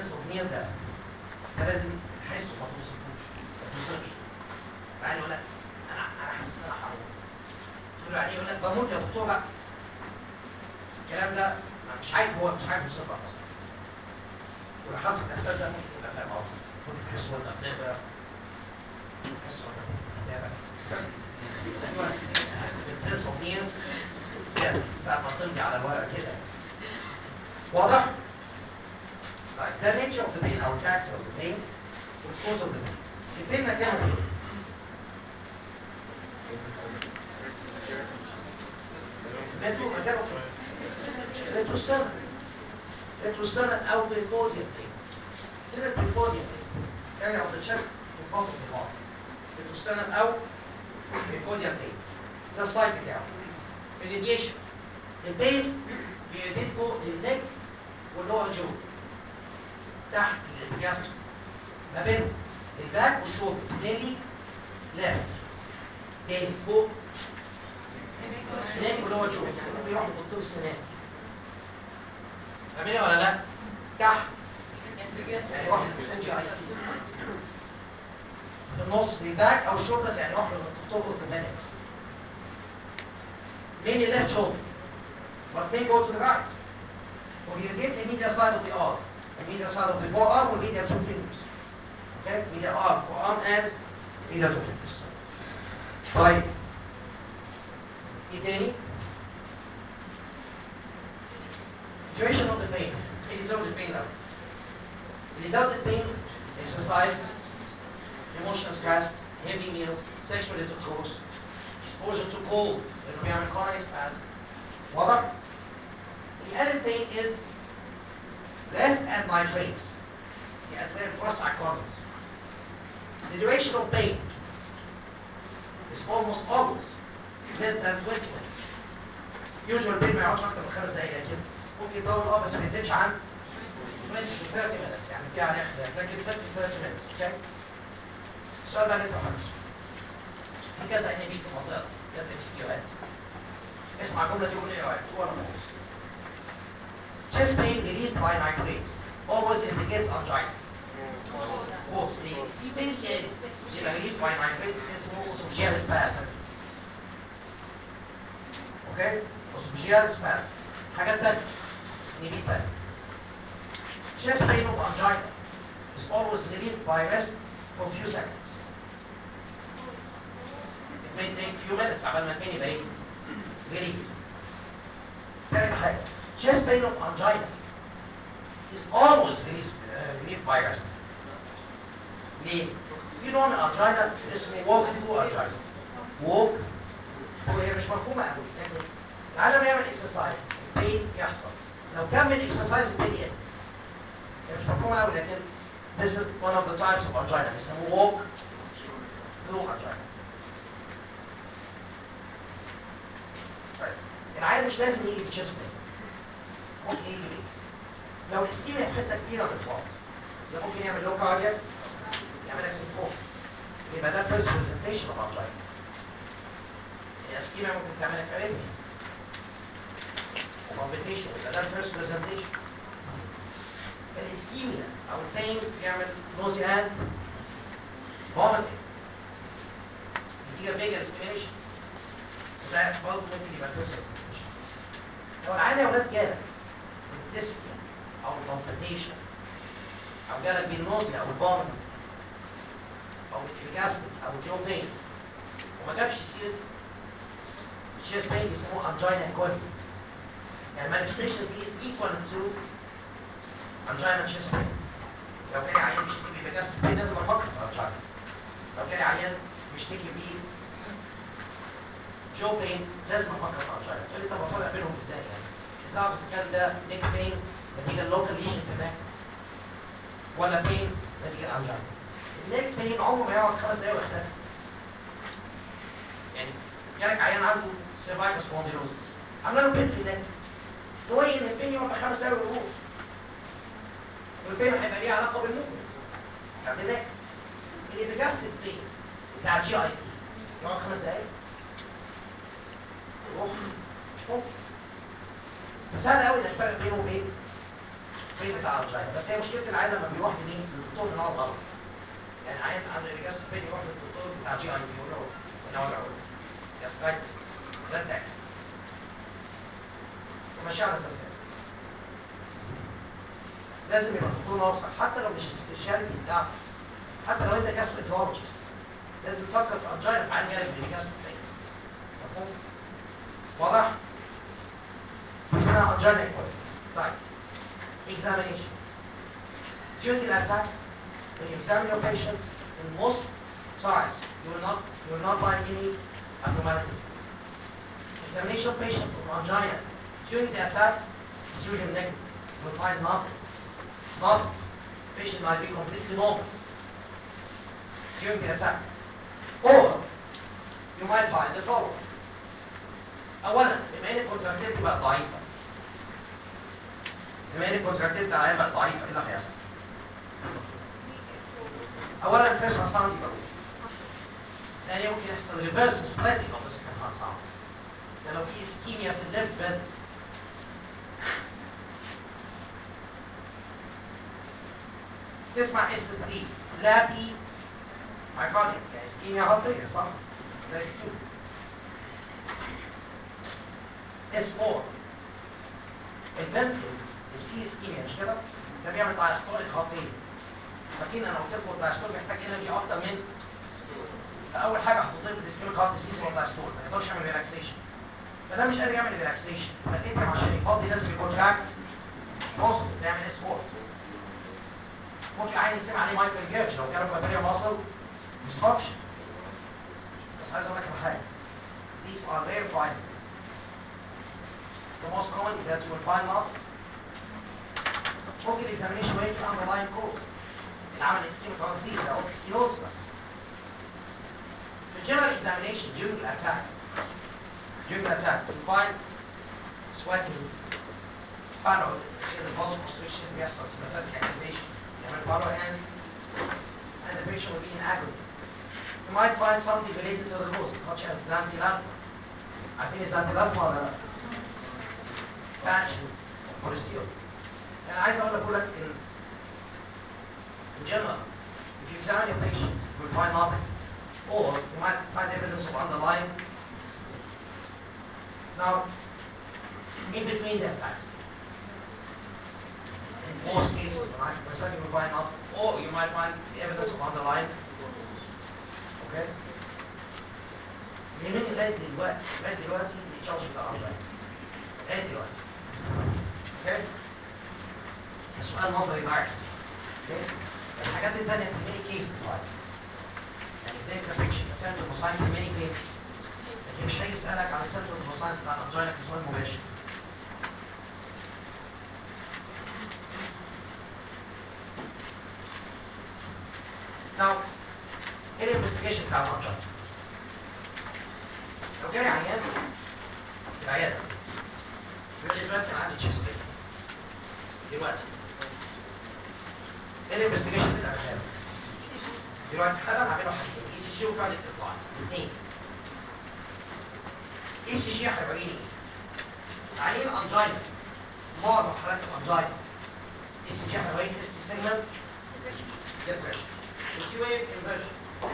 سنس اوف نير ده ده لازم تحسه ما توصفوش ما توصفش يعني يقول لك انا انا حاسس ان انا حرام تقول له يعني يقول لك بموت يا دكتور لا الكلام ده مش عارف هو مش عارف يوصفها اصلا ولو حصل الاحساس ده ممكن يبقى فاهم غلط ممكن تحس وانت بتقرا تحس وانت بتتابع احساس تحس بالسنس اوف نير كده ساعة ما تمضي على الورقة كده واضح؟ طيب ده nature of the pain أو character of the pain والcause of the pain البين مكانه فين؟ مترو مكانه فين؟ ريتروسترنال ريتروسترنال أو بريكورديال pain كلمة بريكورديال pain area of the chest to bottom of the heart ريتروسترنال أو بريكورديال pain ده السايد بتاعه الراديشن البين بيدين فوق النك واللور جو تحت الجسم ما بين الباك والشولدر مينلي لافت تاني فوق النك واللور جو بيروح لدكتور السنان فاهمين ولا لا؟ تحت يعني واحد من اي في النص الباك او الشولدر يعني واحد من الدكتور اورثوبيدكس mainly left shoulder, but may go to the right. So you get the medial side of the arm. The medial side of the forearm will be the two fingers. Okay? Medial arm, forearm and medial two fingers. طيب. ايه تاني؟ Duration of the pain. ايه اللي يزود البين الاول؟ اللي يزود البين exercise, emotional stress, heavy meals, sexual intercourse, exposure to cold, لانه بيعمل coronary spasm. واضح؟ The other thing is rest and nitrates. The أدوية بتوسع الكورنيز. The duration of pain is almost always less than 20 minutes. Usual pain ما يقعدش أكتر من خمس دقايق كده. ممكن يطول اه بس ما يزيدش عن 20 to 30 minutes يعني في عليه اختلاف لكن 20 to 30 minutes اوكي؟ السؤال بقى اللي انت حافظه. في كذا ان بي في المنطقه كذا ام سي كيوهات اسمع الجمله دي قول ايه رايك هو ولا خلاص chest pain relieved by nitrates always indicates angina false ليه؟ في pain تاني يبقى relieved by nitrates اسمه esophageal spasm اوكي esophageal spasm حاجات تانية نبيت تانية chest pain of angina is always relieved by rest for few seconds It may take few minutes عبال ما البين يبقى ايه؟ relieved. تالت حاجة chest pain of angina is always released, uh, relieved by rest. ليه؟ في نوع من الانجينا اسمه walk through angina. walk هو هي مش مفهومة قوي لكن العالم يعمل اكسرسايز البين يحصل لو كمل اكسرسايز البين يقل هي مش مفهومة قوي لكن this is one of the types of angina بيسموه walk through angina. طيب العيان مش لازم يجي بتشيست بين ممكن يجي بيه لو الاستيميا في حته كبيره من الفاض ده ممكن يعمل لو كاردياك يعمل لك سيمفون يبقى ده فيرست برزنتيشن اوف انجينا الاسكيميا ممكن تعمل لك اريثميا وكومبليكيشن يبقى ده الفيرست برزنتيشن الاسكيميا او البين يعمل نوزي اند فوميتنج نتيجه فيجا اسكيميشن ده برضه ممكن يبقى فيرست برزنتيشن لو العيان يا ولاد جالك بالديسكيا او البالبيتيشن او جالك بالنوزيا او الفوميتنج او بالإرجاستيك او الجو بين وما جابش سيره الشيست بين بيسموه انجينا كويل يعني المانيفستيشن دي is equal to angina chest pain لو كان عيان بيشتكي بإرجاستيك بين لازم افكر في انجينا لو كان عيان بيشتكي بيه جو بين لازم افكر في انجينا تقول لي طب افرق بينهم ازاي يعني ازاي اعرف اذا كان ده نيك بين نتيجه اللوكال ليشن في النك ولا بين نتيجه انجينا النيك بين عمره ما يقعد خمس دقايق ويختفي يعني جالك عيان عنده سيرفايكال سبونديلوزس عامله له بين في النك تقولي ان البين يقعد خمس دقايق ويروح والبين هيبقى ليه علاقه بالموفمنت بتاعت النك الابيجاستيك بين بتاع الجي اي بي يقعد خمس دقايق يروح مش ممكن فسهل قوي انك تفرق بينه وبين فين بتاع الجاينا بس هي مشكله العيان لما بيروح لمين للدكتور ان هو غلط يعني عيان عنده ريجاست فين يروح للدكتور بتاع جي اي تي يقول له انا وجع جاسترايتس زنتك وماشي على زنتك لازم يبقى الدكتور ناصح حتى لو مش السبيشاليتي بتاعته حتى لو انت جاستريتولوجيست لازم تفكر في انجينا في عيان جالك بريجاست فين مفهوم؟ واضح؟ اسمها انجينا ايكوال طيب examination. During the attack, when you examine your patient, in most times you will not you will not find any abnormalities. Examination of patient with angina during the attack is usually negative. You will find nothing. Nothing. Patient might be completely normal during the attack. Or you might find the following. أولا بما إن الكونتراكتيفيتي بقت ضعيفة بما ان الكونتراكتيف بتاع العيان بقى ضعيف ايه اللي هيحصل؟ اولا البيرسونال ساوند يبقى وحش. ثاني ممكن يحصل ريفرس سبليتنج اوف ذا سكند ساوند. ده لو في اسكيميا في الليفت بيد تسمع اس 3 لا بي مايكارديا يعني اسكيميا هارتيه صح؟ ده اسكيميا اس 4 الفنتل فيه اسكيميا مش كده؟ ده بيعمل دايستوليك هارت فاكرين انا قلت لكم الدايستول محتاج انرجي اكتر من فاول حاجه هتضيف الاسكيميك هارت ديزيز هو الدايستول ما يقدرش يعمل ريلاكسيشن فده مش قادر يعمل ريلاكسيشن فالاتيم عشان يفضي لازم يكونتراكت بوزيتيف يعمل اس 4 ممكن عين يتسمع عليه مايكل جيرج لو كانوا بكتيريا ماسل ديستركشن بس عايز اقول لك على حاجه these are rare findings the most common that you will find out ممكن الاكزامينيشن وين في اندرلاين كوز العمل اسكيميك هارت ديزيز او ستيروز مثلا في الجنرال اكزامينيشن during the attack during the attack you find sweating pallor in the pulse constriction بيحصل sympathetic activation يعمل pallor and and the patient will be in agony you might find something related to the cause such as xanthelasma عارفين الزانتيلازما ولا لا؟ patches of cholesterol انا عايز اقول لك لك ان in general if you examine your patient you will find nothing or you might find evidence of underlying now in between the attacks in most cases 90% you will find nothing or you might find the evidence of underlying okay يهمني لغايه دلوقتي لغايه دلوقتي التشارج بتاع الارجاين لغايه دلوقتي اوكي السؤال نظري دايركت الحاجات الثانيه في الميني كيسز وايز يعني الداتا بيكتشر سنتر وساين في الميني كيس لكن مش هيجي يسالك على السنتر وساين بتاع الانجينا في سؤال مباشر Now, ايه الانفستيجيشن بتاع الانجينا؟ لو جالي عيان في العياده يقول لي دلوقتي انا عندي تشيست بين دلوقتي ايه الانفستيجيشن اللي بعملها دلوقتي حالا هعمله حاجتين اي سي جي وكارديك انفلاينس الاثنين اي سي جي هيوريني ايه؟ تعليم انجينا معظم حالات الانجينا اي سي جي هيوريني اس تي سيجمنت ديبريشن وتي ويف انفيرجن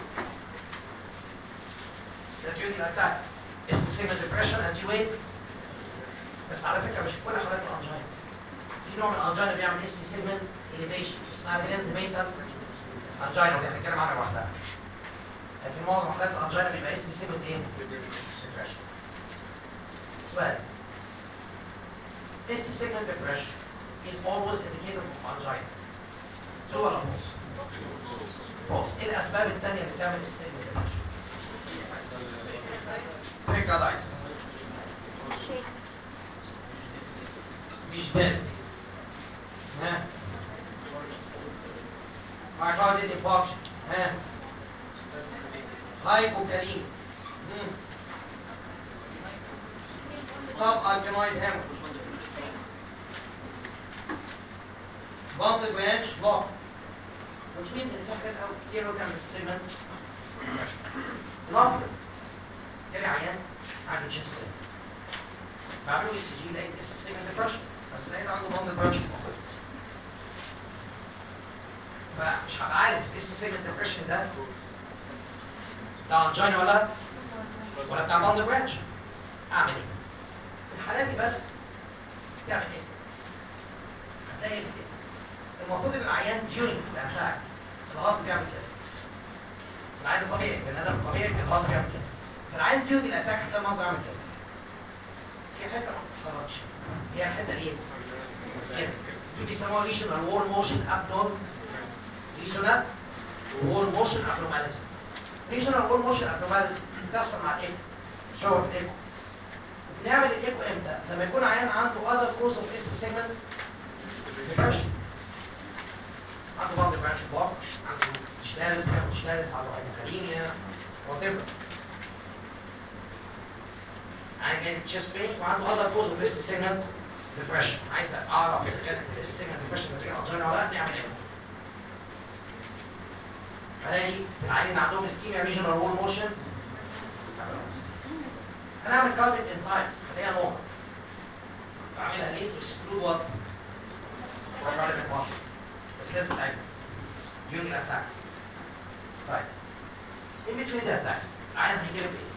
ده during the attack اس تي سيجمنت ديبريشن انتي ويف بس على فكره مش في كل حالات الانجينا في نوع من الانجينا بيعمل اس تي سيجمنت elevation اسمها بلينز ميتال انجينا ودي هنتكلم عنها لوحدها لكن معظم حالات الانجينا بيبقى اس تي سيجمنت ايه؟ depression سؤال اس تي سيجمنت depression is always indicated of angina true ولا false؟ false ايه الاسباب الثانيه اللي بتعمل اس سيجمنت depression؟ pericarditis مش دارس ها myocardial infarction ها hypokalemia مم. subalpinoid hemorrhage bundle branch block which means ان في حاجات قوي كتير قوي تعمل استجمنت نقل جالي عيان عنده تشيست بين بعمله اي سي جي لقيت اس سيجمنت ديبرشن بس لقيت عنده bundle branch block فمش هبقى عارف الاس سيجمنت ديبريشن ده بتاع انجينا ولا ولا بتاع باند برانش اعمل ايه؟ في الحالات دي بس تعمل ايه؟ هتلاقي في كده المفروض ان العيان ديورنج الاتاك الهارت بيعمل كده العيان الطبيعي البني ادم الطبيعي الهارت بيعمل كده فالعيان ديورنج الاتاك ده المنظر عامل كده في حته ما بتتحركش هي الحته دي سكيب في بيسموها ريجنال وول موشن ابنورم ريجنال وول موشن ابنورماليتي ريجنال وول موشن ابنورماليتي بتحصل مع الايكو شاور الايكو بنعمل الايكو امتى؟ لما يكون عيان عنده other cause of S segment depression عنده بعض البرانش بلوك عنده شلالس عنده شلالس عنده هايبوكاليميا وات ايفر عايز جاي تشيست بين وعنده other cause of S segment depression عايز اعرف اذا كانت S segment depression نتيجه انجينا ولا لا نعمل ايه؟ هلاقي العيان اللي عندهم اسكيميا ريجنال وول موشن هنعمل كارديك انسايتس هتلاقيها نوع بعملها ليه؟ تو اكسكلود وات؟ كارديك انسايتس بس لازم تعمل يوني اتاك طيب ان بتوين ذا اتاكس عايز هيجيلك ايه؟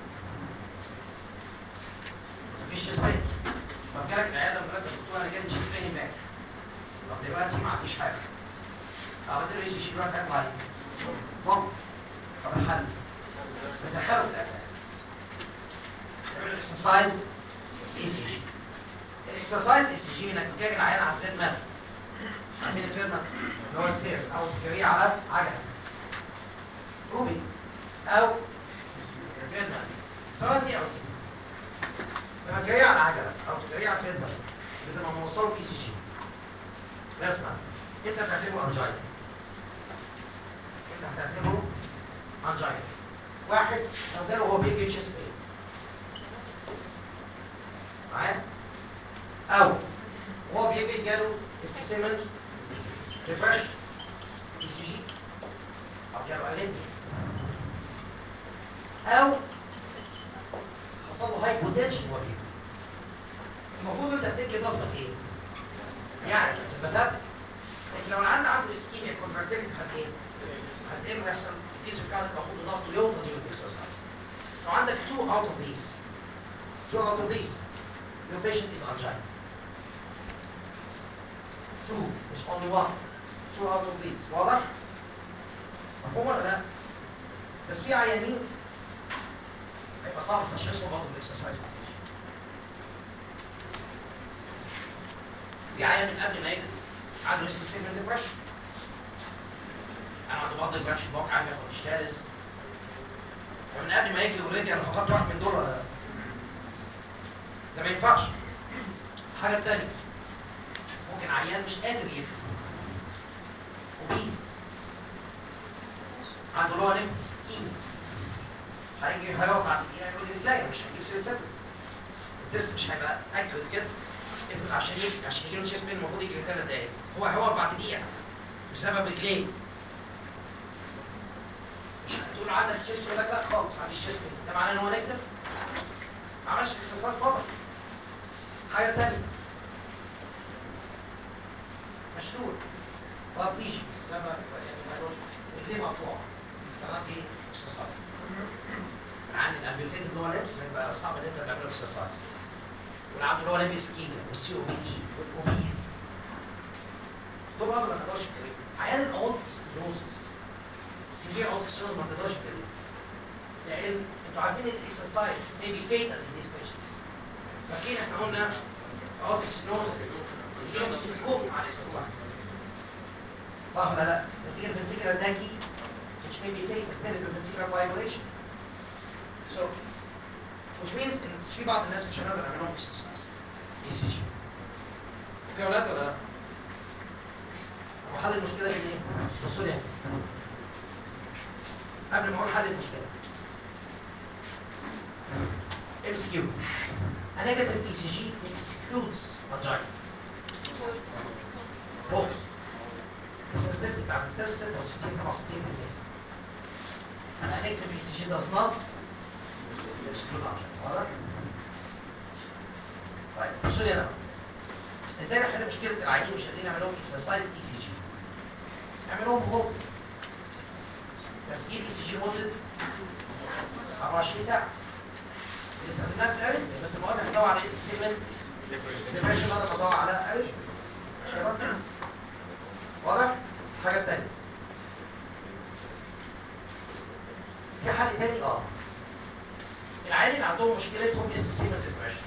مفيش شيست بين طب جالك العياده امبارح الدكتور انا جالي شيست بين امبارح طب دلوقتي ما عنديش حاجه عملت له اي سي جي دلوقتي هيطلع ايه؟ ضم طب الحل ندخله في الاتاك نعمل اكسرسايز اي سي جي الاكسرسايز اي سي جي انك تجاري العيان على التريد مال عارفين التريد مال اللي هو السير او تجاريه على عجله روبي او تريد مال سواء دي او دي لما تجاريه على عجله او تجاريه على تريد مال بتبقى موصله اي سي جي اسمع انت بتعتبره انجاينا انت هتعتبره انجاينا واحد لو جاله هو بيجي تشيست بين معايا او هو بيجي جاله استسيمنت ديبرشن اي سي جي او جاله الينيا او حصل له هايبوتنشن هو بيجي المفروض انت تدي ضغطك ايه؟ يعني سمباتات لكن لو العيان عنده اسكيميا كونتراكتيليتي هت ايه؟ هت ايه يحصل فيزيكال المفروض ضغطه يوطى دي الاكسرسايز لو عندك two out of these two out of these your patient is angina. Two, مش only one. Two out of these. واضح؟ مفهوم ولا لا؟ بس في عيانين هيبقى صعب تشخيصهم برضه بالاكسرسايز في عيان من قبل ما يجي عنده لسه سيجمنت ديبرشن انا عنده برضه ديبرشن بوك عايز ياخد اشتالس ومن قبل ما يجي اوريدي انا فقدت واحد من دول ولا لا؟ ده ما ينفعش الحاجة التانية ممكن عيان مش قادر يفهم وبيز عنده لو نيم سكين هيجي هيقف بعد دقيقة يقول لي رجليا مش هيجيب سلسلة التست مش هيبقى اكيوريت كده افرض عشان يجي عشان يجي له تشيست بين المفروض يجي ثلاث دقايق هو هيقف بعد دقيقة بسبب رجليه مش هتقول عندك تشيست يقول لك لا خالص ما عنديش تشيست بين ده معناه ان هو نيجاتيف ما عملش اكسساس طبعا حاجة تانية مشلول بابليجي لما يعني ما يقولش رجليه مقطوعة تمام دي اكسساس عن الامبيوتين اللي هو لبس بيبقى صعب ان انت تعمله اكسساس والعبد اللي هو لابس كيميا والسي او بي تي والاوبيز دول برضه ما تقدرش تكلمهم عيان الاورتيك ستينوزس السيفير اورتيك ستينوزس ما تقدرش تكلمهم لان انتوا عارفين الاكسرسايز may be fatal in this patient فاكرين احنا قلنا اورتيك ستينوزس يجيلهم سيكوب مع الاكسرسايز صح ولا لا؟ نتيجه الفنتيكولار داكي which may be fatal من الفنتيكولار coagulation so which means ان في بعض الناس مش هنقدر نعمل لهم اكسرسايز اي سي جي اوكي يا ولاد ولا لا؟ وحل المشكله دي ايه؟ بصوا لي قبل ما اقول حل المشكله ام سي كيو A negative ECG excludes vagina. False. السنسيتيفيتي بتاعت التست 66 67 A negative ECG does not exclude vagina. واضح؟ طيب بصوا لي انا ازاي نحل مشكله العيانين مش قادرين يعملوا اكسرسايز اي سي جي اعملهم بغض تسجيل اي سي جي مده 24 ساعه اللي استخدمناها في الاريثميا بس المواد هتدور على اس سيجمنت ديبريشن بدل ما ادور على اريثميا واضح؟ حاجه تانية في حل تاني اه العيال اللي عندهم مشكلتهم اس سيجمنت ديبريشن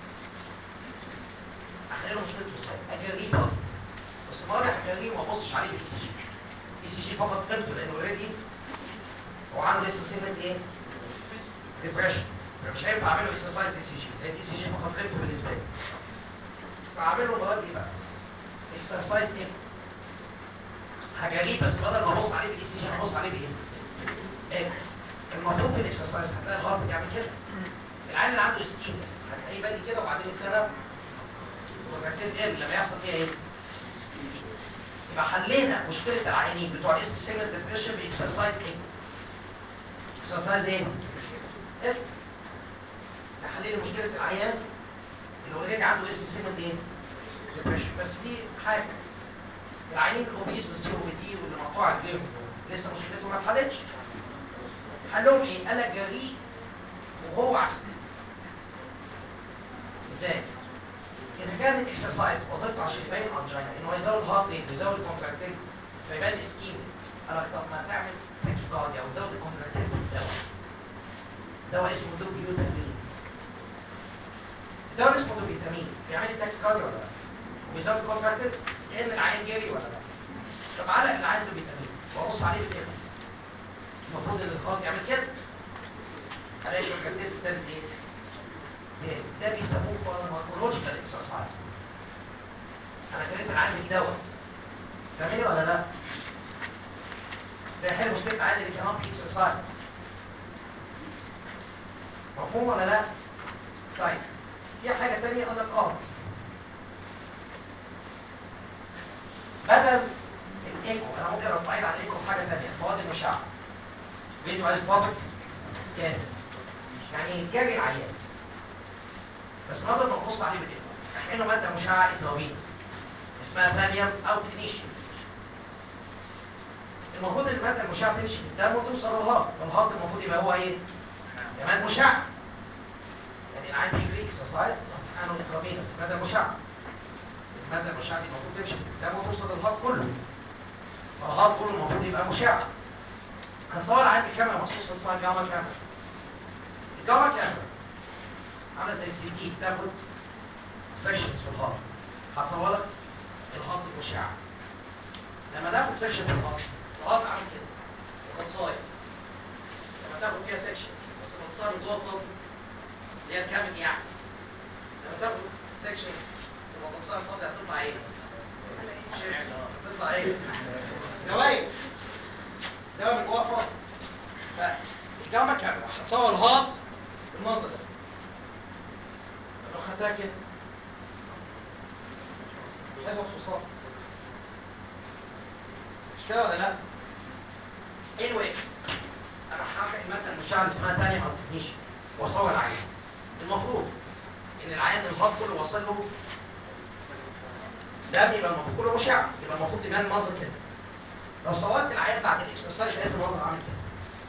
احيانا مشكلته ازاي؟ اجريه برضه بس المره دي هجريه وما ابصش عليه بالاي سي جي اي سي جي فقط قيمته لانه اوريدي هو عنده لسه سيجمنت ايه؟ ديبريشن فمش هينفع اعمل له اكسرسايز اي سي جي لان اي سي جي فقط قيمته بالنسبه لي فاعمل له المره دي ايه بقى؟ اكسرسايز ايه؟ هجريه بس بدل ما ابص عليه بالاي سي جي هبص عليه بايه؟ ايه؟ المفروض في الاكسرسايز هتلاقي الغلط بيعمل كده العيل اللي عنده سكين هتلاقيه بادي كده وبعدين ابتدى وبعدين تقل لما يحصل فيها ايه؟ سكين يبقى حلينا مشكله العيانين بتوع الاست سيجمنت ديبريشن باكسرسايز ايه؟ اكسرسايز ايه؟ ايه؟ حلينا مشكله العيان اللي اوريدي عنده اس سيجمنت ايه؟ ديبريشن بس في حاجه العيانين الاوبيز والسي او بي دي واللي مقطوع الجيم لسه مشكلتهم ما اتحلتش حلهم ايه؟ قال لك جريء وهو عسل ازاي؟ اذا كان الاكسرسايز وظيفته عشان يبين انجينا ان هو يزود هارت ريت ويزود كونتراكتيف فيبان اسكيم قال لك طب ما تعمل تاكيكارديا وتزود الكونتراكتيف بالدواء دواء اسمه دوبيوتامين الدواء اسمه دوبيوتامين بيعمل تاكيكارديا ولا لا؟ وبيزود كونتراكتيف لان العين جري ولا لا؟ طب علق العين دوبيوتامين وابص عليه بالايه؟ المفروض ان الخط يعمل كده الاقي الكونتراكتيف ابتدت ايه؟ ايه؟ ده بيسموه فارماكولوجيكال اكسرسايز انا كريت عندي دواء فاهمني ولا لا؟ ده حلو مشكله عادي اللي كمان في اكسرسايز مفهوم ولا لا؟ طيب في حاجه ثانيه قال لك اه بدل الايكو انا ممكن استعيد على الايكو في حاجه ثانيه مواد المشعه فيديو عايز بابك سكان يعني جاري العيان بس نقدر نبص عليه بالايكو احيانا ماده مشعه اترابيز اسمها ثانيوم او تكنيشيوم المفروض ان الماده المشعه تمشي في الدم وتوصل للهارت والهارت المفروض يبقى هو ايه؟ كمان مشع يعني العين بيجري اكسرسايز انا اترابيز الماده المشعه الماده المشعه دي المفروض تمشي في الدم وتوصل للهارت كله والهارت كله المفروض يبقى مشع هنصور عين بكاميرا مخصوصه اسمها جاما كاميرا الجاما كاميرا عامله زي السي تي بتاخد سكشنز في الهارت هتصور لك الهارت المشع لما تاخد سكشن في الهارت الهارت عامل كده وقصاير لما تاخد فيها سكشن بس القصاير بتوفر اللي هي الكامل يعني لما تاخد سكشن والقصاير الفاضيه هتطلع ايه؟ هتطلع ايه؟ دواير دواء من جوه فاضي فالجامعة كاملة هتصور الهارت بالمنظر ده لو خدتها كده حلوة خصوصات مش كده ولا لا؟ anyway انا هحقق المادة المشعة اللي اسمها تانية او تكنيشن واصور العيان المفروض ان العيان الهارت كله واصل له ده بيبقى المفروض كله مشع يبقى المفروض تبان المنظر كده لو صورت العيان بعد الاكسرسايز لقيت المنظر عامل كده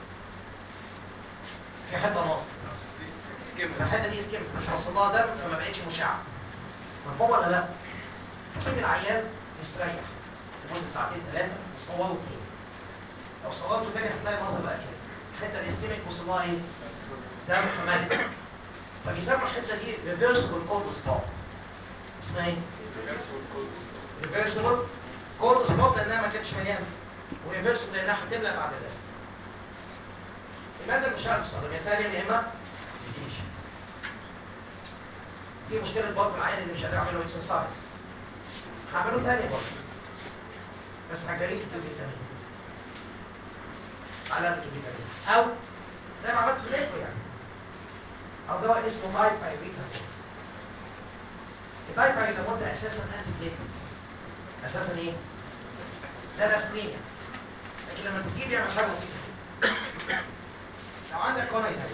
في حته ناقصه الحته دي سكيم مش وصل لها دم فما بقتش مشعه مفهوم ولا لا؟ سيب العيان يستريح لمده ساعتين ثلاثه وصوره تاني لو صورته تاني هتلاقي المنظر بقى كده الحته الاسكيميك وصل لها ايه؟ دم فمالك فبيسموا الحته دي ريفرسبل كولد سبوت اسمها ايه؟ ريفرسبل كولد سبوت لانها ما كانتش مليانه وريفرسبل لانها هتملى بعد الريست الماده اللي مش عارف استخدمها ثانيا يا اما تكنيشن دي مشكله برضه العيان اللي مش قادر يعمل له اكسرسايز هعمله ثاني برضه بس هجريه الفيتامين علامه الفيتامين او زي ما عملت في الايكو يعني او دواء اسمه تايب بايريتامول التايب بايريتامول ده اساسا انتي بليتمنت اساسا ايه؟ ده الاسبرين لكن لما بتجيب بيعمل حاجه لطيفه لو عندك كوناي ده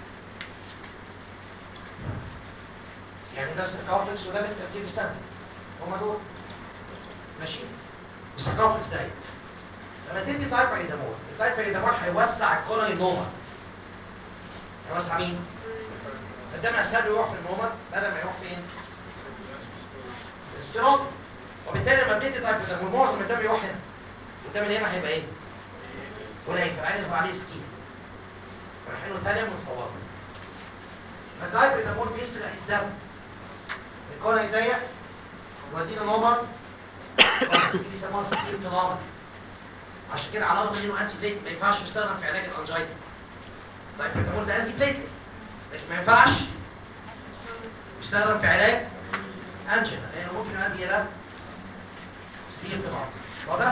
يعني ده الكومبلكس وده بالترتيب السنه هما دول ماشي السكافكس ده لما تدي دايبريدامول الدايبريدامول هيوسع الكولوني نوما هيوسع مين؟ الدم اسهل يروح في النوما بدل ما يروح فين؟ الاستيراد وبالتالي لما بندي دايبريدامول معظم الدم يروح هنا والدم اللي هنا هيبقى ايه؟ قليل فعايز يظهر عليه سكين رايحين له ثانيه ونصوره الدايبريدامول بيسرق الدم الكولوني ضيق يودينا نوما دي بيسموها سكين فينومينا عشان كده على الرغم انه انتي بليت ما ينفعش يستخدم في علاج الانجينا الدايبريدامول ده انتي بليت لكن ما ينفعش يستخدم في علاج انجينا لانه ممكن يؤدي الى سكين فينومينا واضح؟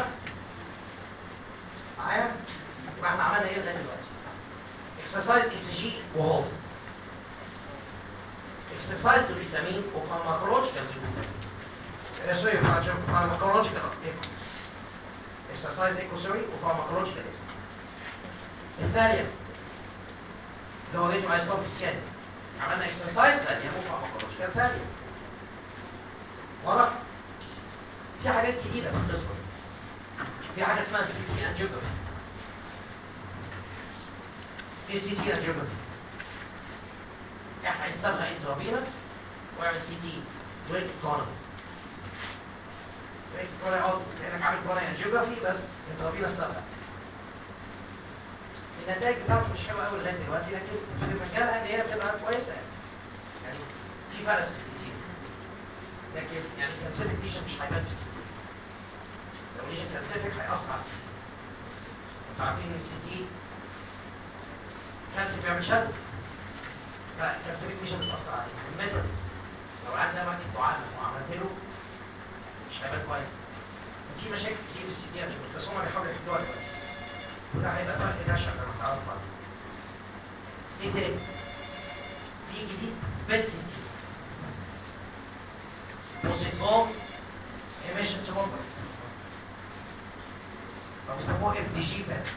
معايا؟ يبقى احنا عملنا ايه لغايه دلوقتي؟ اكسرسايز اي سي جي وهولد اكسرسايز بالفيتامين وفارماكولوجيكال بالفيتامين سوري فارماكولوجيكال ايكو اكسرسايز ايكو سوري وفارماكولوجيكال ايكو الثانيه اللي هو راديو ايزوتوب سكان عملنا اكسرسايز ثانيه وفارماكولوجيكال ثانيه واضح؟ في حاجات جديده في القصه دي في حاجه اسمها سي تي انجيوجرافي ايه سي تي انجيوجرافي؟ احنا هنسميها انترافينوس واعمل سي تي ويك ايكونوميز ويك كورونا اوتوس كانك عامل كورونا انجيوجرافي بس انترافينوس سابقه النتائج بتاعته مش حلوه قوي لغايه دلوقتي لكن في مجالها ان هي بتبقى كويسه يعني يعني في فالسز كتير لكن يعني كانسيفيك ليشن مش هيبان في السي تي لو ليشن كانسيفيك هيأثر على السي تي انتوا عارفين ان السي تي كانسر بيعمل شد فالكانسيفيك ليشن بتأثر عليه الميثودز لو العيان ده مكتب وعمل وعملت له مش هيبان كويس في مشاكل كتير في السي تي بس هم بيحاولوا يحلوها دلوقتي وده هيبقى فرق بشع زي ما هتعرف بعد ايه تاني؟ في جديد بيت سي تي بوزيتروم ايميشن توموجرافي او بيسموه اف دي جي بات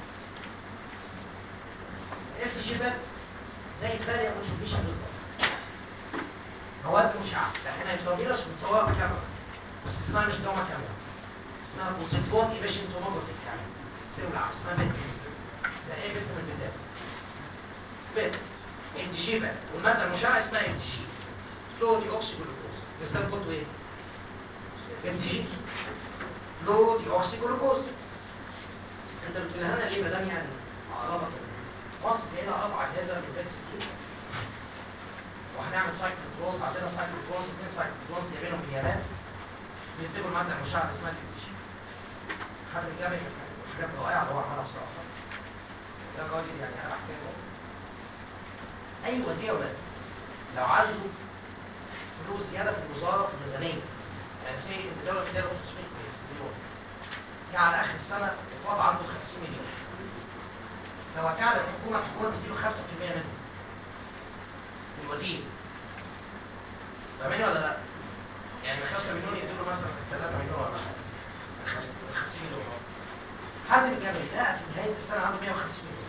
الاف دي جي بات زي الثانية اوتوبيشن بالظبط مواد مشعة احنا الفيروس بنصورها في كاميرا بس اسمها مش دوما كاميرا اسمها بوزيتروم ايميشن توموجرافي يعني تولع اسمها بنت زي ايه بنت من البداية بنت ام دي جي بقى والمادة المشعة اسمها ام دي جي فلو دي اوكسي جلوكوز بالنسبة لكم ايه؟ ام دي جي فلو دي اوكسي جلوكوز انت بتقولها لنا ليه ما دام يعني اقربك مصر هنا اربع اجهزه من البيت 60 وهنعمل سايكل كلوز عندنا سايكل كلوز اثنين سايكل كلوز جايبينهم من اليابان بيكتبوا الماده المشعه اسمها الام دي جي حد جاب حاجات رائعه اللي هو عملها بصراحه ده راجل يعني انا بحترمه اي وزير ولاد لو عنده فلوس زياده في الوزاره في الميزانيه يعني زي ان الدوله بتديله 500 مليون يعني على اخر السنه الفاض عنده 50 مليون لو هتعرف الحكومه الحكومه بتديله 5% منه الوزير فاهمني ولا لا؟ يعني من 5 مليون يديله مثلا 3 مليون ولا حاجه 50 مليون حد الجميل لقى في نهايه السنه عنده 150 مليون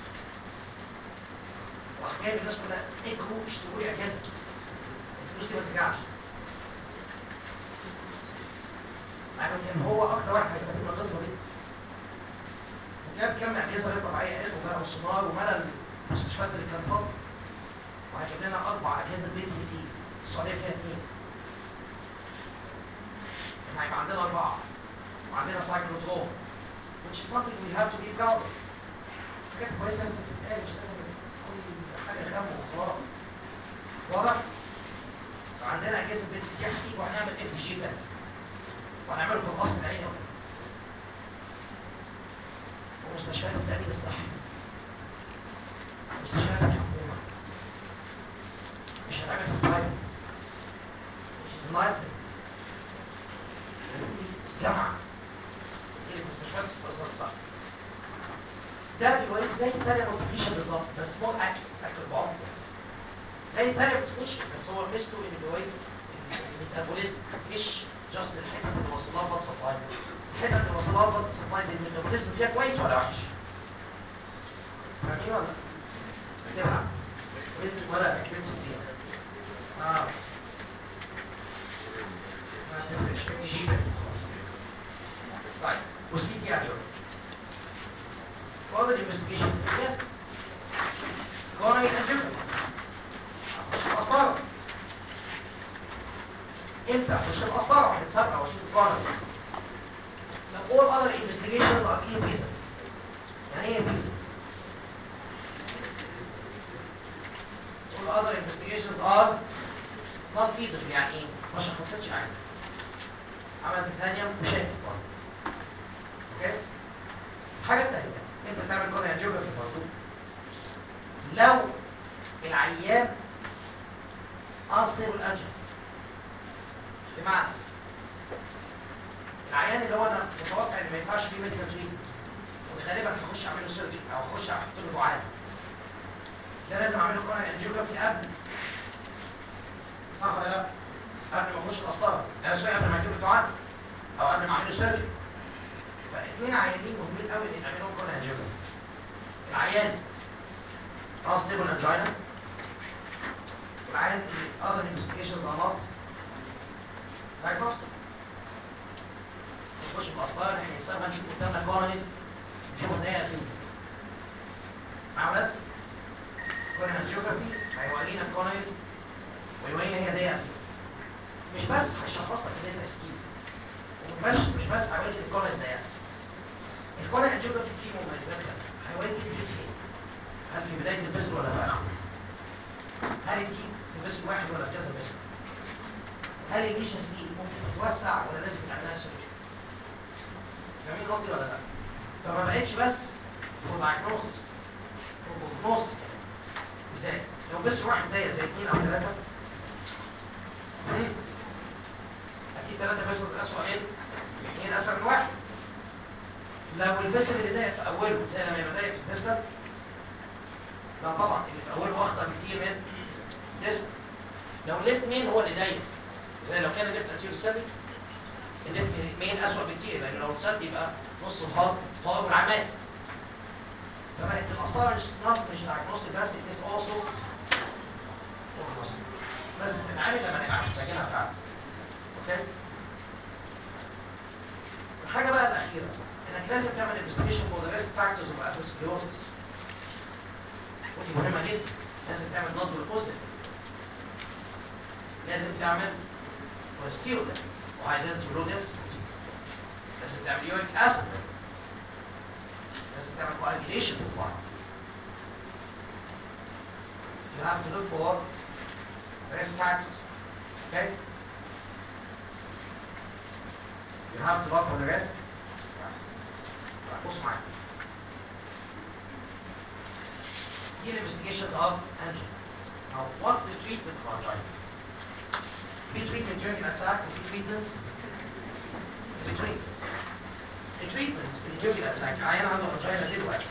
راح جايب الناس كلها اجروا اشتروا لي اجهزه الفلوس دي ما ترجعش مع ان هو اكتر واحد هيستفيد من القصه دي وجاب كام اجهزه غير طبيعيه علم وبقى وسونار وملى المستشفيات اللي كان فاضي وهيجيب لنا اربع اجهزه بيت سي تي السعوديه فيها اثنين احنا هيبقى عندنا اربعه وعندنا سايكلوتروم which is something we have to be proud of حاجات كويسه لازم تتقال مش لازم كل حاجه خام وخلاص واضح؟ فعندنا اجهزه بيت سي تي هتيجي وهنعمل اف جي بات وهنعمله في القصر العيني ومستشفيات التأمين الصحي مستشفيات الحكومة مش هتعمل في البرايفت which is nice thing جامعة اللي في مستشفيات الاستئصال الصحي ده دلوقتي زي التانية نوتيفيشن بالظبط بس مور اكل اكل بعمق زي التانية نوتيفيشن بس هو ميزته ان دلوقتي الميتابوليزم مش جاست الحته اللي وصلها بلاد سبلاي الحته اللي وصلها بلاد سبلاي دي الميتابوليزم فيها كويس ولا وحش؟ فاهمين ولا؟ كده ولا اكسبنسيف دي اه تي جي طيب والسي تي يعني Other investigation yes coronary angiogram مش القسطرة امتى مش القسطرة هنسابقها واشوف الكورنر لو all other investigations are invisible يعني ايه invisible all other investigations are not feasible يعني ايه ما شخصتش حاجه عملت ثانيه وشافت برضه اوكي الحاجه الثانيه انت تعمل كورنيا جيوغرافي برضه لو العيان unstable angina بمعنى العيان اللي هو انا متوقع ان ما ينفعش فيه ميديكال تريتمنت وغالبا هخش اعمل له سيرجري او هخش احط له دعامه ده لازم اعمل له كورنيا انجيوجرافي قبل صح ولا لا؟ قبل ما اخش القسطره انا سوري قبل ما اجيب له دعامه او قبل ما اعمل له سيرجري فاثنين عيانين مهمين قوي ان نعمل لهم كورنيا انجيوجرافي العيان unstable angina والعيان other investigations are not diagnostic نخش في الاسطار احنا نسمى نشوف قدامنا كورنيز نشوف الدقيقه فين مع ولاد كورنيز جيوغرافي هيورينا الكورنيز ويورينا هي ضيقه فين مش بس هيشخص لك ان انت اسكيف ومش مش بس هيوريك ان الكورنيز ضيقه الكورنيز جيوغرافي فيه مميزات تانية هيوريك الفيت فين هل في بدايه الفصل ولا في اخره هل دي في فصل واحد ولا في كذا فصل هل الليشنز دي ممكن تتوسع ولا لازم تعملها سيرجري فاهمين قصدي ولا لا؟ فما بقتش بس فور دايجنوستس فور بروجنوستس ازاي؟ لو بس واحد ضايق زي اثنين او ثلاثه اكيد ثلاثه بس اسوء من اثنين اسوء من واحد لو البسل اللي ضايق في اوله زي لما يبقى ضايق في الديستال لا طبعا اللي في اوله اخطر بكتير من الديستال لو الليفت مين هو اللي ضايق زي لو كان الليفت انتيريور سيرفي الليفت مين اسوء بكتير لان لو اتسد يبقى نص الهارت طائر والعمال فبقت الاسطره مش نوت مش دايجنوستيك بس it is also prognostic بس تتعامل لما نبقى محتاجينها فعلا اوكي الحاجه بقى الاخيره انك لازم تعمل انفستيجيشن فور ذا ريسك فاكتورز اوف اثيروسكليروسيس ودي مهمه جدا لازم تعمل نوت بالبوزيتيف لازم تعمل كوليسترول وهاي دنسيتي بلودس لازم تعمل يوريك اسيد لازم تعمل coagulation في البعض you have to look for risk factors okay you have to look for the risk بص معايا دي الانفستيجيشنز اوف angina now what's the treatment of angina في treatment during an attack وفي treatment in between the treatment during an attack عيان عنده angina دلوقتي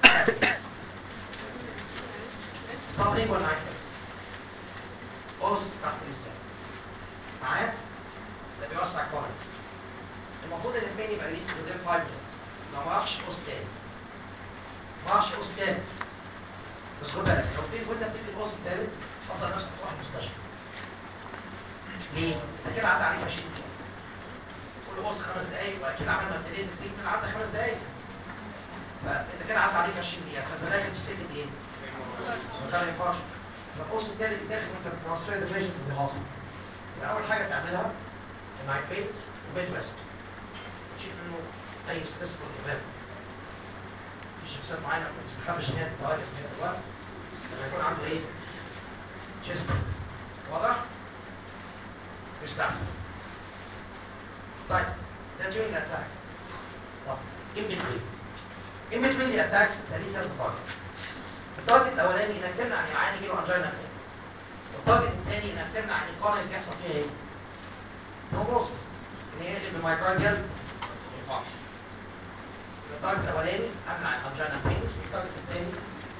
sublingual knife قوس تحت اللسان معايا ده بيوسع الكورنيا المفروض ان البين يبقى ليه within 5 minutes لو ما راحش قوس تاني ما راحش قوس تاني بس خد بالك لو بتيجي وانت بتدي القوس التالت حط نفسك تروح المستشفى ليه؟ انت كده عدى عليك 20 دقيقة كل قوس خمس دقايق وبعد كده عمال ما ابتديت التريتمنت عدى خمس دقايق فانت كده عدى عليك 20 دقيقة فانت داخل في سكة ايه؟ مكان انفاركشن فالقوس التالت داخل وانت بترانسفير ذا بيشنت في الهوسبيتال اول حاجة تعملها النايت بيت وبيد ريست تشيل منه اي ستريسفول ايفنت في شخصيات معينة ما بتستخبش ان هي تتواجد في هذا الوقت لما يكون عنده ايه؟ تشيست واضح؟ مش تحصل طيب ده during attack طب in between in between the attacks ده ليه كذا تارجت التارجت الاولاني انك تمنع ان العيان يجيله انجينا بلين والتارجت الثاني انك تمنع ان الكورنيس يحصل فيها ايه؟ ترومبوز ان هي يقلب المايكارديال انفاركشن التارجت الاولاني امنع الانجينا بلين والتارجت الثاني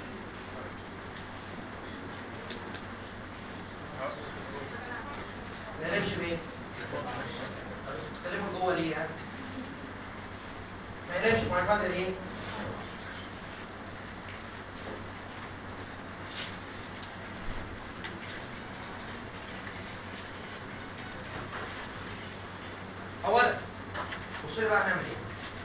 ما يقلبش بايه؟ تكلمه جوه ليه يعني؟ ما يقلبش مايكارديال ايه؟ اولا بصوا لي بقى هنعمل ايه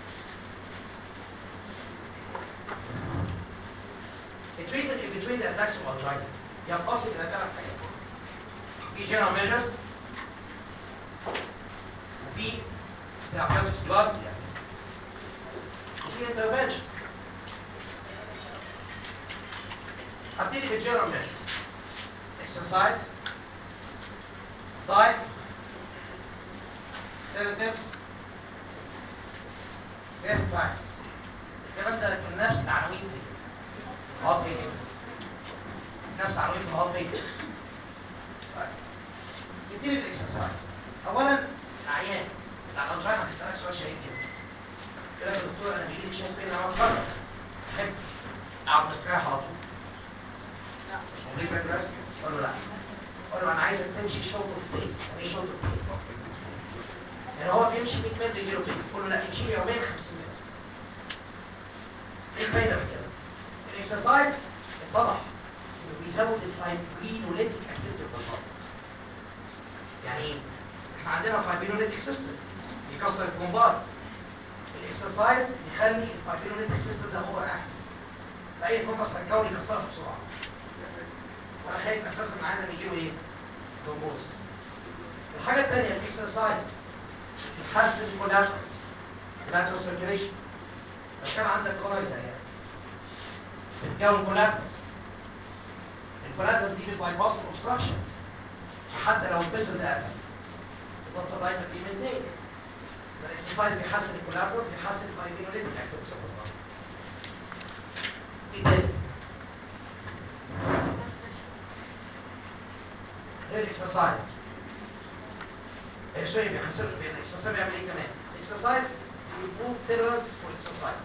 التريتمنت in between the attacks of angina ينقسم الى ثلاث حاجات في general measures وفي therapeutic drugs يعني وفي intervention هبتدي بالجنرال measures exercise diet sedatives best practice الكلام ده كان نفس العناوين دي هارت فيلير نفس عناوين في الهارت فيلير طيب نبتدي بالاكسرسايز اولا العيان بتاع الانجينا هيسالك سؤال شهير جدا يقول لك يا دكتور انا بيجي لي تشيست بين انا اتحرك احب اقعد مستريح على طول ليه فاكر راسك؟ قال له لا قال له انا عايزك تمشي شوط بليت يعني ايه شوط بليت؟ يعني هو بيمشي 100 متر يجيله بليت قول له لا امشي لي يومين 50 متر ايه الفايده من كده؟ الاكسرسايز اتضح انه بيزود الفايبرينوليتيك اكتيفيتي في البطن يعني ايه؟ احنا عندنا فايبرينوليتيك سيستم بيكسر الكومبار الاكسرسايز يخلي الفايبرينوليتيك سيستم ده اوفر اكتف فاي فوكس هتكون يكسرها بسرعه وانا خايف اساسا معانا ان يجيله ايه؟ ثرومبوز الحاجه الثانيه الاكسرسايز بيحسن الكولاترز كولاترال سيركيليشن لو كان عندك كولايدا يعني بتكون كولاترز الكولاترز دي بتباي باس اوبستراكشن حتى لو البسل ده قفل البلد سبلاي بتبقى مينتين الاكسرسايز بيحسن الكولاترز بيحسن الفايبرينوليتيك اكتيفيتي اوف البلد ايه تاني؟ غير الاكسرسايز سوري بيحسن الاكسرسايز بيعمل ايه كمان؟ الاكسرسايز improve tolerance for exercise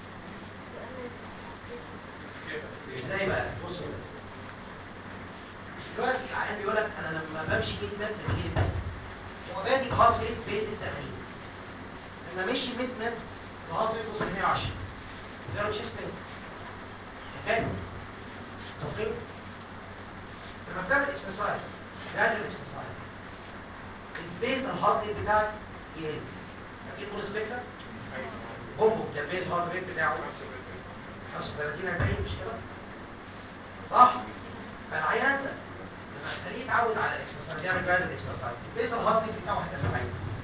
ازاي بقى؟ بصوا كده. دلوقتي العيان بيقول لك انا لما بمشي 100 متر بيجي لي هو بادي بهارت ريت بيز 80 لما مشي 100 متر الهارت ريت وصل 120 جاله تشيست بين حلو توقيت لما بتعمل اكسرسايز يعني الاكسرسايز البيز الهارت ريت بتاعك يقل اكيد بول سبيكتر بومبو ده البيز هارت ريت بتاعه 35 40 مش كده صح فالعيان ده لما تخليه يتعود على الاكسرسايز يعمل جراد الاكسرسايز البيز الهارت ريت بتاعه هيبقى 70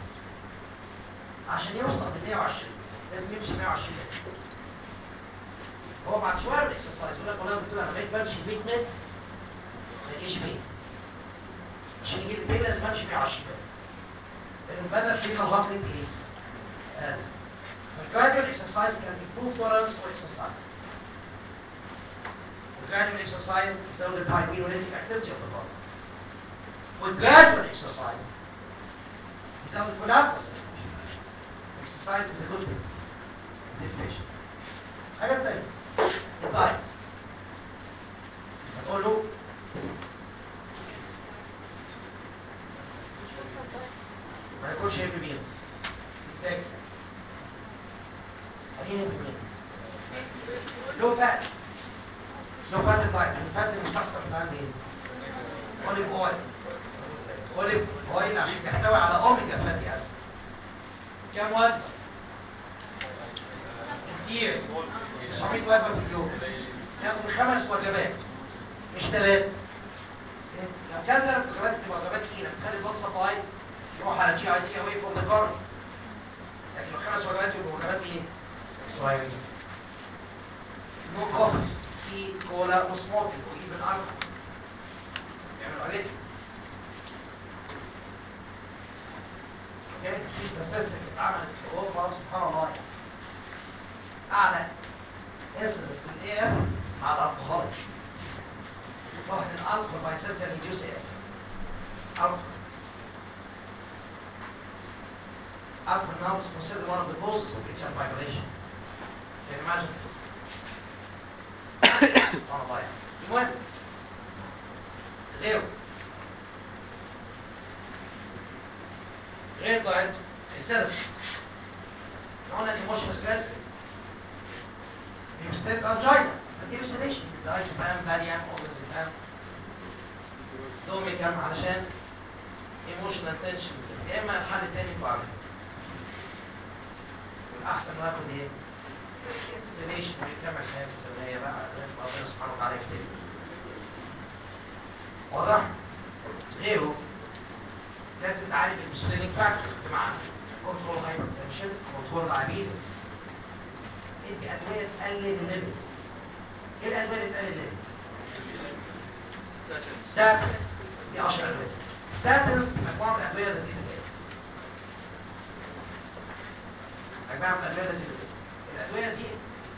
عشان يوصل ل 120 لازم يمشي 120 متر هو بعد شويه من الاكسرسايز يقول لك والله يا دكتور انا بقيت بمشي 100 متر ما يجيش 100 عشان يجيب 100 لازم امشي 120 متر لان بدل بيز الهارت ريت ايه؟ اقل فالجراديوال اكسرسايز كان improve tolerance for exercise والجراديوال اكسرسايز يزود الفايبرينوليتيك اكتيفيتي اوف ذا body والجراديوال اكسرسايز يزود collateral exercise is a good thing in this patient حاجة تانية الدايت هتقول له ما ياكلش هيفي ميل يتاكل يعني ايه هيفي ميل؟ لو فات لو فات الدايت الفات المستخسر بتاع ايه؟ اوليف اويل اوليف اويل عشان تحتوي على اوميجا فاتي اسيد كام وجبه؟ كتير 900 وجبه في اليوم ياخد خمس وجبات مش ثلاثه لو كان ثلاث وجبات تبقى وجبات تقيله بتخلي البلد سبلاي يروح على جي اي تي اواي فروم ذا كارد لكن لو خمس وجبات يبقوا وجبات ايه؟ صغيرين نو كوفي تي كولا وسموكينج وايفن الكحول يعملوا عليك اوكي في تستسك اتعملت في اوروبا سبحان الله يعني. اعلى انسلنس للاي اف مع الالكهوليكس واحد الالكهول باي سيلف كان يدوس اي اف الكهول alcohol now is considered one of the causes of atrial fibrillation. Can you imagine this? سبحان الله يعني. المهم غيره غير دايت السبب قلنا الايموشنال ستريس بيستند انجينا فدي سيديشن دايت سبام فاليام اورزيتام دوميكام علشان ايموشنال تنشن يا اما الحل التاني انتوا عارفين احسن ناخد ايه؟ سيليشن نكمل حياته زي ما هي بقى ربنا سبحانه وتعالى يكتب واضح؟ غيره لازم تعالج المسلمين فاكتورز مع كنترول هايبرتنشن كنترول دايابيتس ادي ادويه تقلل الليمت ايه الادويه اللي تقلل الليمت؟ ستاتنز دي 10 ادويه ستاتنز مجموعه من الادويه لذيذه جدا مجموعه من الادويه لذيذه جدا الادويه دي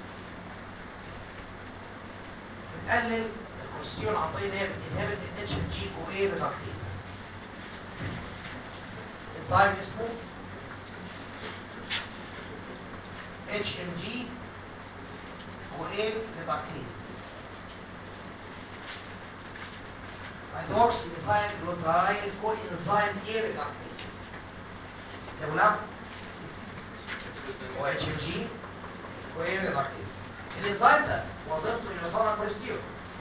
بتقلل الكوليسترول عن طريق ان هي بتنهبت الاتش جي كو اي ريدكتيز انزيم اسمه اتش ام جي كو اي ريدكتيز هيدروكسي ميثايل جلوترايل كو انزيم اي ريدكتيز ده ولاد هو اتش ام جي كو اي ريدكتيز الانزيم ده وظيفته انه يصنع كوليسترول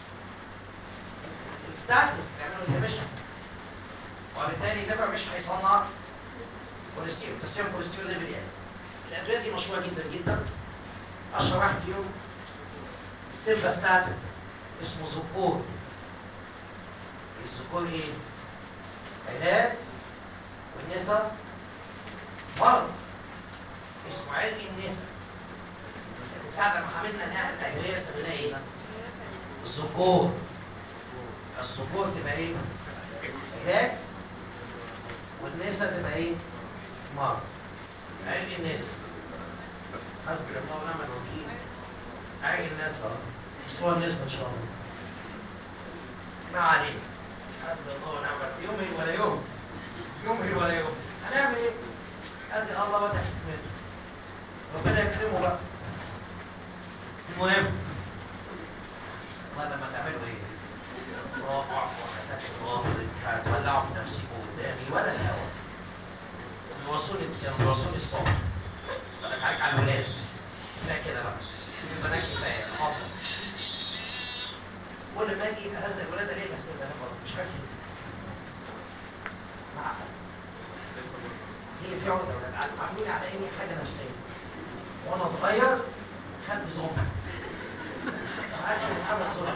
الستاتس بيعملوا انهبيشن وبالتالي الليفر مش هيصنع كوليسترول تسمى كوليسترول ليفل يعني الادويه دي مشهوره جدا جدا اشهر واحد فيهم السيمباستاتين اسمه زوكور الزوكور ايه؟ علاج والنسا مرض اسمه علم النسا ساعة لما حملنا نعمل ادويه سميناها ايه؟ الزكور الزكور تبقى ايه؟ علاج والنسا تبقى ايه؟ مرض علم النسا حسبي الله ونعم الوكيل علم النسا بس هو النسا ان شاء الله ما علينا حسبي الله ونعم الوكيل يومي ولا يوم يومي ولا يوم هنعمل ايه؟ ادي الله وده حكمته ربنا يكرمه بقى المهم والله لما تعملوا ايه؟ صافع وهتاكل غافل هتولعوا في نفسكم قدامي ولا الهوا الوصول الوصول الصبح ولا معاك على الولاد كفايه كده بقى سيب البنات كفايه حاضر كل ما اجي اهزق الولاد الاقي بحسب ده برضه مش فاكر معقد هي في عقده ولاد عاملين على اني حاجه نفسيه وانا صغير خدت زومبا قعدت محمد زومبا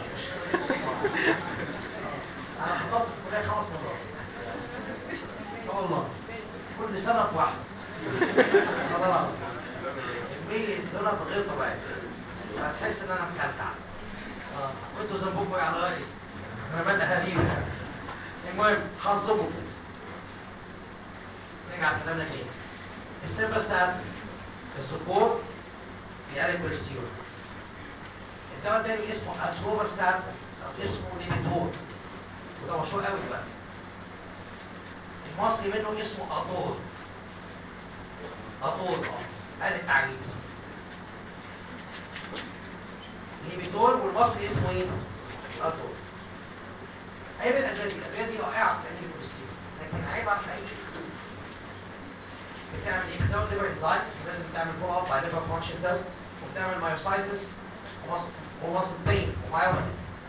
انا حضرت الكليه خمس مرات اه والله كل سنه بواحده حضرات كميه زومبا غير طبيعيه هتحس ان انا مكلكع اه وانتوا ذنبكم إيه على رايي انا مال اهالينا المهم حظكم كده نرجع كلامنا تاني السيمباستات الذكور بيقلل الكوليسترول الدواء التاني اسمه اتروفاستاتين او اسمه ليميتور وده مشهور قوي دلوقتي المصري منه اسمه اطول اطول اه قال التعريف ليميتور والمصري اسمه ايه؟ اطول عيب الادويه دي الادويه دي رائعه في تقليل الكوليسترول لكن عيبها في اي بتعمل ايه؟ بتزود ليفر انزايمز ولازم تعمل فول اب باي ليفر فانكشن تيست وبتعمل مايوسايتس ومصل ومصل بين ومايوباثي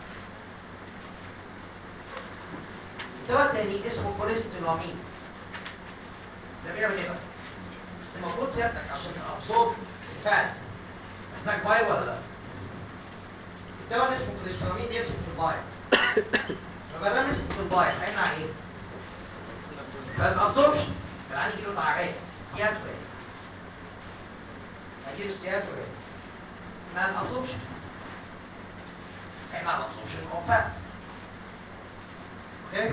الدواء التاني اسمه كوليسترولامين ده بيعمل ايه بقى؟ المفروض سيادتك عشان تابزورب الفات محتاج باي ولا لا؟ الدواء اللي اسمه كوليسترولامين بيمسك في الباي فما دام مسك في الباي هيمنع ايه؟ فالابزوربشن العين يجيله تعرية استيات وين هيجيله استيات وين ما الابزوربشن هيمنع الابزوربشن اوف فات اوكي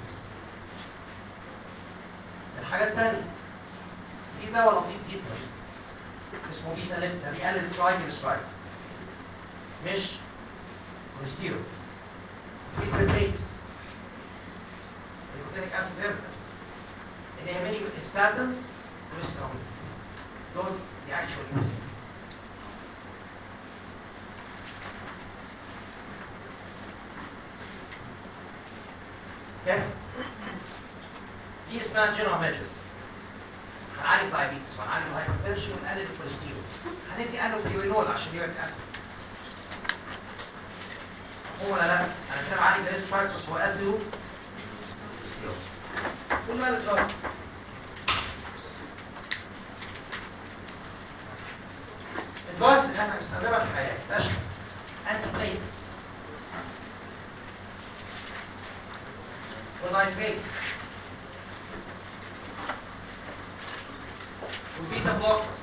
الحاجة الثانية في دواء لطيف جدا اسمه بيسالين ده بيقلل الترايجلسرايد مش كوليسترول في بريبريتس البوتانيك اسيد ريفرس ان هي ماني ستاتنز كوليسترول دول دي اكشوال يوز اوكي دي اسمها جنرال ميجرز هنعالج دايابيتس وهنعالج الهايبرتنشن ونقلل الكوليسترول هندي انوبيورينول عشان يوريك اسيد هو ولا لا انا كده بعالج الاسبارتوس وادلو كل ما الدراج والبيتا بلوكرز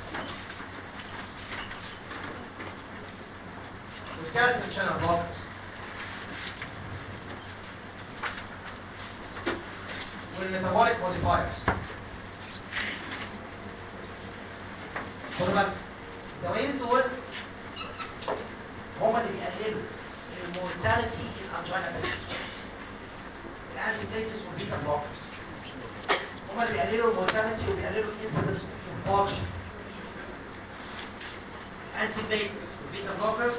والكالسيوم شانل بلوكرز والميتابوليك موديفايرز خدوا بالك الدوايين دول هما اللي بيقللوا المورتاليتي الانجينا بيشنز الانتي بليتس والبيتا بلوكرز هما اللي بيقللوا المورتاليتي وبيقللوا الانسيدنس انفاركشن الانتي بليتس والبيتا بلوكرز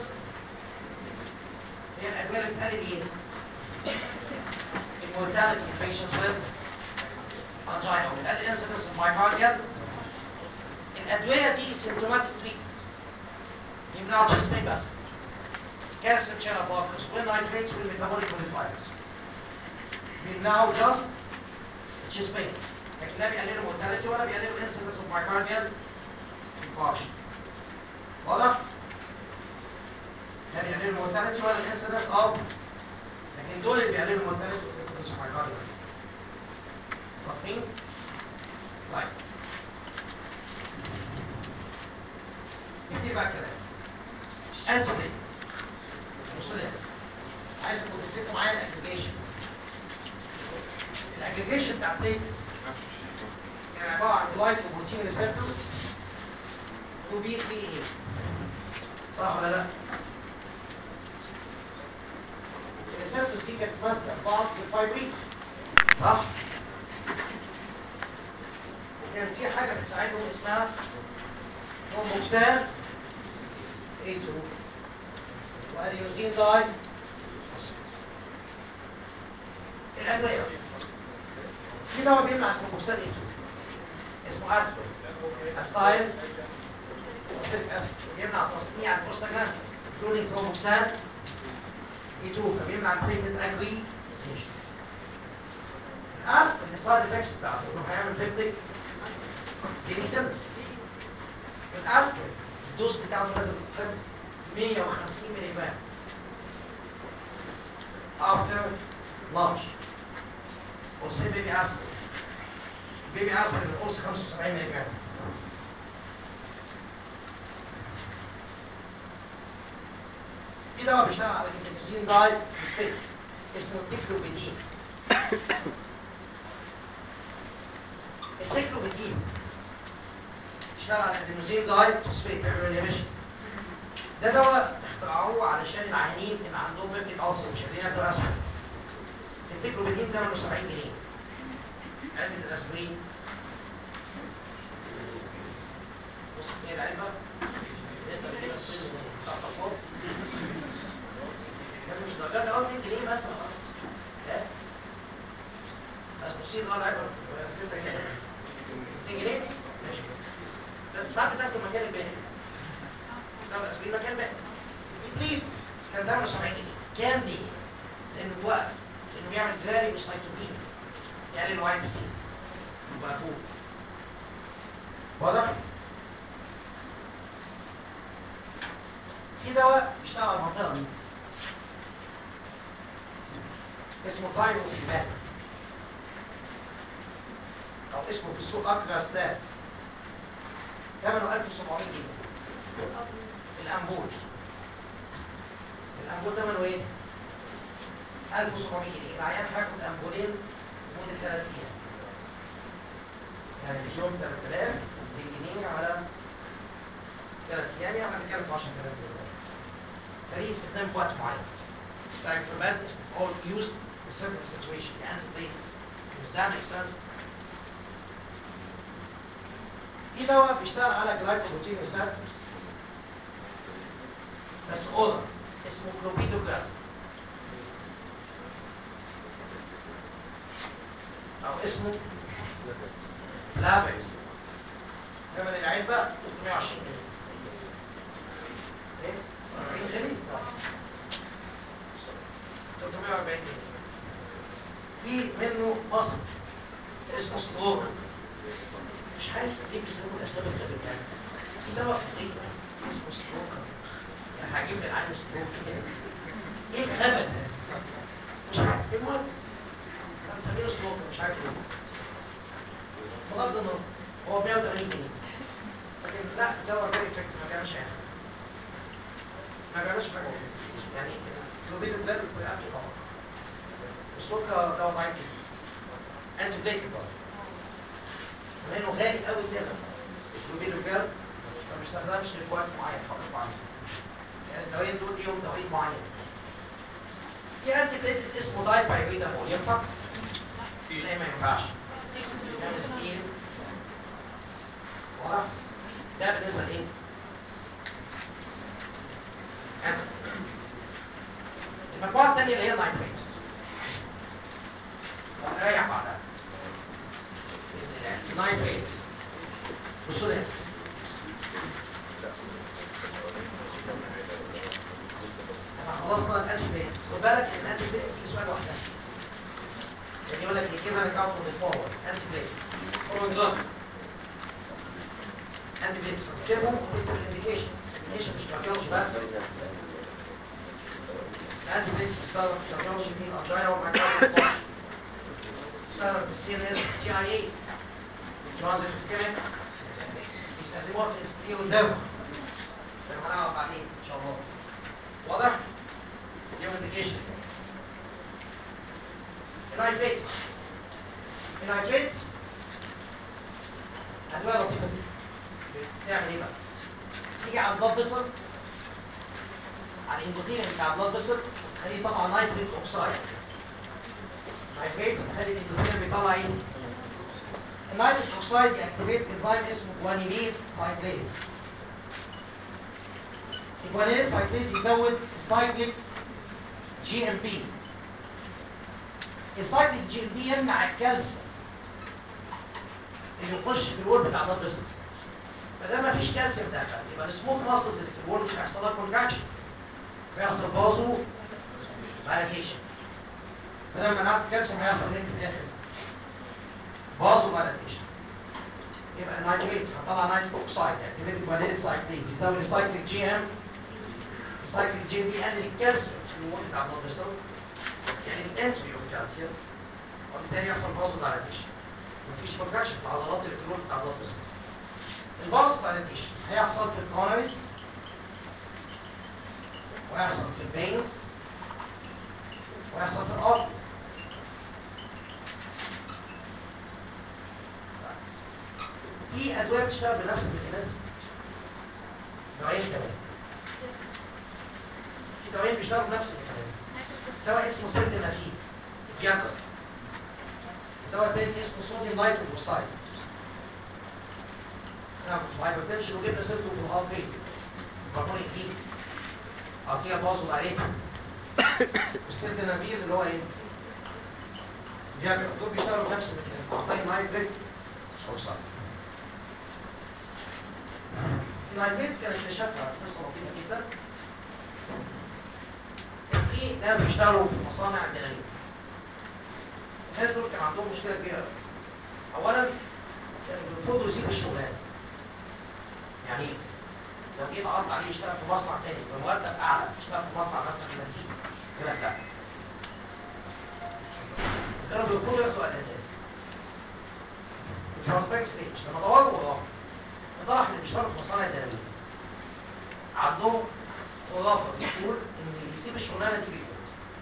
هي الادويه اللي بتقلل ايه؟ المورتاليتي in patients with angina وبتقلل الانسيدنس المايكارديال الادويه دي symptomatic treatment يمنعوا chest pain بس calcium channel blockers والnitrates والmetabolic modifiers يمنعوا just chest pain لكن لا بيقللوا mortality ولا بيقللوا incidence of myocardial infarction واضح؟ لا بيقللوا mortality ولا incidence of لكن دول اللي بيقللوا mortality وال incidence of myocardial واضحين؟ طيب نبتدي بقى الكلام انتي بصوا لي عايزكم تفتكروا معايا الاجريجيشن الاجريجيشن بتاع البليتس كان عباره عن جلايكوبروتين ريسبتورز 2 بي 3 اي صح ولا لا؟ الريسبتورز دي كانت ماسكه في بعض في الفايبرين صح؟ وكان في حاجه بتساعدهم اسمها هوموكسان A2 واديوزين داي الادويه في دواء بيمنع الهوموكسان A2 اسمه اسبرين استايل سلسلك اسيد بيمنع تصنيع البروستاجلاندز including هوموكسان A2 فبيمنع البليتد اجري الاسبرين السايد افكتس بتاعته انه هيعمل بيبتيك ديليتنس الاسبرين الدوز بتاعته لازم تتحفظ 150 ملي جرام after lunch وسيب بيبي اسبرين بيبي اسبرين القرص 75 ملي جرام في دواء بيشتغل على الجلوكوزين داي فوسفيت اسمه تيكلوبيدين التيكلوبيدين بيشتغل على الادينوزين داي فوسفيت بيعمل انهبيشن ده دواء اخترعوه علشان العيانين اللي عندهم بيبتيك ألسر مش قادرين ياكلوا اسبرين التيكلوبيدين ثمنه 70 جنيه علبة الاسبرين بص ايه العلبة نقدر نجيب اسبرين بتاع الأطفال يعني مش درجات اهو 2 جنيه مثلا ها بس بصي ده العلبة 6 جنيه 2 جنيه ماشي ده ساعات بتاخده مكان الباقي ده الاسبرين مكان باقي ليه؟ كان ده 70 جنيه كان ليه؟ لانه في وقت انه بيعمل جراري بالسيتوكين يقلل الواي بي سيز يبقى فوق واضح؟ في دواء بيشتغل على المنطقه دي اسمه تايمو فيبان او اسمه في السوق اكراستات ثمنه 1700 جنيه الامبول الامبول ثمنه ايه؟ 1700 جنيه العيان هياخد امبولين لمده 3 ايام يعني في اليوم 3000 جنيه على 3 ايام يعني بنتكلم في 10000 جنيه فليه استخدام في وقت معين Time for bed or used in certain situation يعني anti is that expensive في دواء بيشتغل على جلايكوبروتين ريسبتورز بس اورال اسمه كلوبيدوجرام او اسمه لابكس ثمن العلبة 320 جنيه ايه؟ 40 جنيه؟ 340 جنيه في منه مصر اسمه ستروك مش عارف ليه بيسموا الاسامي الغريبة يعني في دواء في الطب اسمه ستروك يعني هجيب لي العالم ستروك كده ايه الهبل ده؟ مش عارف المهم مسمينه ستروك مش عارف ليه بغض النظر هو 180 جنيه لكن لا دواء فيري افكتيف ما بيعملش حاجه ما بيعملش حاجه يعني الكلوبيد ده بيأكل طبعا السكر دواء ضعيف جدا انتي بليتك برضه بما انه غالي قوي كده الكلوبيد الجرد ما بيستخدمش في وقت معين فتره معينه يعني الدوايين دول ليهم توقيت معين في انتي بليتك اسمه دايبايريدامول ينفع؟ لا ما ينفعش يعمل ستيل واضح؟ ده بالنسبه لايه؟ أسف. المجموعه الثانيه اللي هي النايتريتس ونريح بعدها باذن الله النايتريتس بصوا لي احنا خلصنا الانتيبيتس خد بالك ان الانتيبيتس دي سؤال واحده يعني يقول لك ايه كيف انا كاونت اون فورورد انتيبيتس فورورد دراجز انتيبيتس فتكتبهم وتكتب الانديكيشن الانديكيشن مش كارديولوجي بس الانتيبيتس بتستخدم في كارديولوجي في الانجينا والمايكروبيوم بتستخدم في السي ان اس تي اي اي جوانز اسكيميك بيستخدموها في الاسبيروديرما زي ما هنعرف بعدين ان شاء الله واضح؟ ليهم انديكيشنز النايتريتس النايتريتس ادويه لطيفه جدا بتعمل ايه بقى؟ تيجي على البلاد فيسل على الاندوثيليوم بتاع البلاد فيسل تخليه طبعا نايتريت اوكسايد نايتريتس تخلي الاندوثيليوم بيطلع ايه؟ النايتريت اوكسايد ياكتيفيت انزيم اسمه جوانيليت سايكليز الجوانيليت سايكليز يزود السايكليك جي ام بي السايكليك جي ام بي يمنع الكالسيوم اللي يخش في الول بتاع البلاد فيسلز ما دام مفيش كالسيوم داخل يبقى السموث ماسلز اللي في الول مش هيحصل لها كونتراكشن هيحصل بازو مالكيشن ما دام منعت الكالسيوم هيحصل ايه في الاخر؟ بازو مالكيشن يبقى النيتريتس هطلع نيتريك اوكسايد اكتيفيتي جوانيت سايكليز يزود السايكليك جي ام السايكليك جي ام بيقلل الكالسيوم في الول بتاع البلاد فيسلز يعني الانتري اوف كالسيوم وبالتالي يحصل بازو مالكيشن مفيش كونتراكشن في العضلات اللي في الول بتاع البلاد فيسلز البازو دايليتيشن هيحصل في الكونريز ويحصل في الفينز ويحصل في الارتز في ادويه بتشتغل بنفس الميكانيزم نوعين كمان في دوايين بيشتغلوا بنفس الميكانيزم دواء اسمه سيرتينافين فياجرا دواء تاني اسمه صوديوم نايتروكسايد نعم هايبرتنشن وجبنا سيرته في الهارت ريت هرمون جديد اعطيها بازو عليه والسيرتينافير اللي هو ايه؟ فياجرا دول بيشتغلوا بنفس الميكانيزم اعطيه نايتريك اوكسايد النايتريتس كان اكتشافها قصه لطيفه جدا كان في ناس بيشتغلوا في مصانع الدنانير الناس دول كان عندهم مشكله كبيره اولا كانوا بيرفضوا يسيبوا الشغلانه يعني ايه؟ لو جيت عرضت عليه يشتغل في مصنع تاني بمرتب اعلى يشتغل في مصنع مثلا نسيج يقول لك لا كانوا بيرفضوا ياخدوا اجازات ترانسبيرنت ستيج لما دوروا وراهم اتضح ان بيشتغلوا في مصانع الدنانير عندهم خرافه بتقول ان اللي يسيب الشغلانه دي بيموت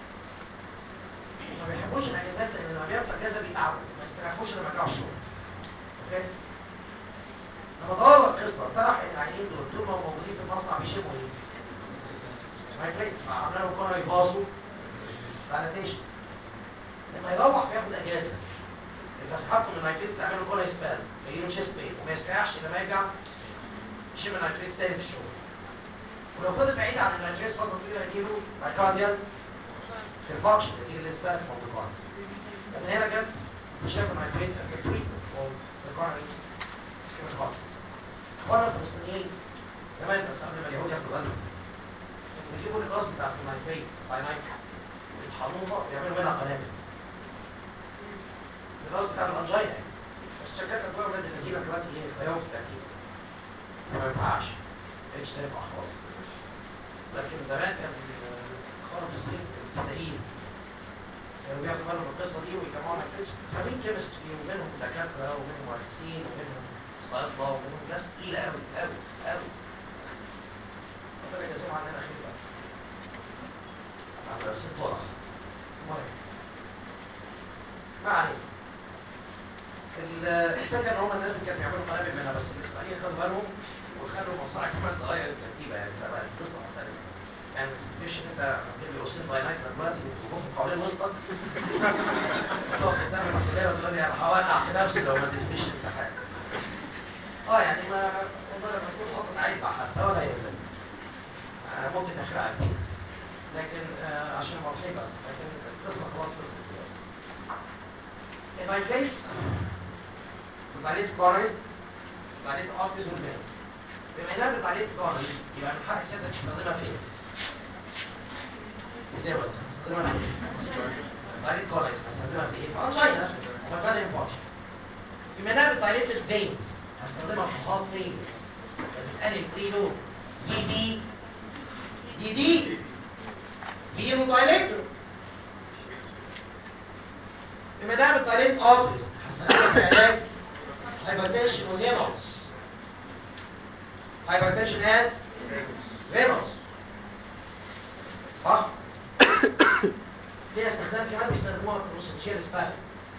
ما بيحبوش الاجازات لان لما بياخدوا اجازه بيتعبوا ما يستريحوش لما يرجعوا الشغل اوكي لما دوروا القصه طرح ان العيانين دول طول ما هم موجودين في المصنع بيشموا ايه؟ مايجريتس فعملنا له كانوا يباظوا فاليتيشن لما يروح بياخد اجازه يبقى اسحبكم من النايتريتس تعملوا كولا سباز يجيله شيست بين وما يستريحش لما يرجع يشم النايتريتس تاني في الشغل ولو فضل بعيد عن النايتريتس فتره طويله يجيله مايكارديال انفكشن نتيجه الاسباز موضوع ومن هنا جت اكتشاف النايتريتس as a treatment for the chronic ischemic heart اخوانا الفلسطينيين زمان بس قبل ما اليهود ياخدوا بالهم كانوا بيجيبوا الغاز بتاعت النايتريتس باينايت ويطحنوها ويعملوا منها قنابل الغاز بتاع الانجينا يعني بس شركات ادويه ولاد الذين دلوقتي ايه غيروا في التركيب ما ينفعش ما بقتش تنفع خالص لكن زمان كان اخوان الفلسطينيين الفتاين كانوا بياخدوا بالهم من القصه دي ويجمعوا نايتريتس فاهمين كيمستري ومنهم دكاتره ومنهم مهندسين ومنهم صيادله ومنهم ناس ناس تقيله قوي قوي قوي ربنا يجازيهم عننا خير بقى على ست ورق المهم ما علينا ال- الفكره ان هم الناس اللي كانوا بيعملوا قنابل منها بس الاسرائيليين خدوا بالهم وخلوا المصانع كمان تغير التركيبه يعني فبقت قصه مختلفه يعني مش ان انت بتجيب اوسين باينات دلوقتي بتقوم حوالين وسطك تقف قدام الكليه وتقول لي انا هولع في نفسي لو ما اديتنيش الامتحان اه يعني ما والله لما تكون حاطط عيب حتى ولا يلزم آه ممكن تحرقها كتير لكن آه عشان واضحين بس لكن القصه خلاص خلصت دلوقتي النايتريتس بتعليق الكورنيز بتعليق الارتز والميز بما انها بتعليق الكورنيز يبقى من حق سيادتك تستخدمها فين؟ ايه بس تستخدمها فين؟ بتعليق الكورنيز هستخدمها في ايه؟ انجينا مكان انفارش بما انها بتعليق الفينز هستخدمها في هارت فيلير بتقلل بريلو دي دي دي دي دي مودايليتور بما انها بتعليق ارتز هستخدمها في علاج hypertension وهيموس hypertension and هيموس صح؟ ليها استخدام كمان بيستخدموها في الروسوشيال سبازم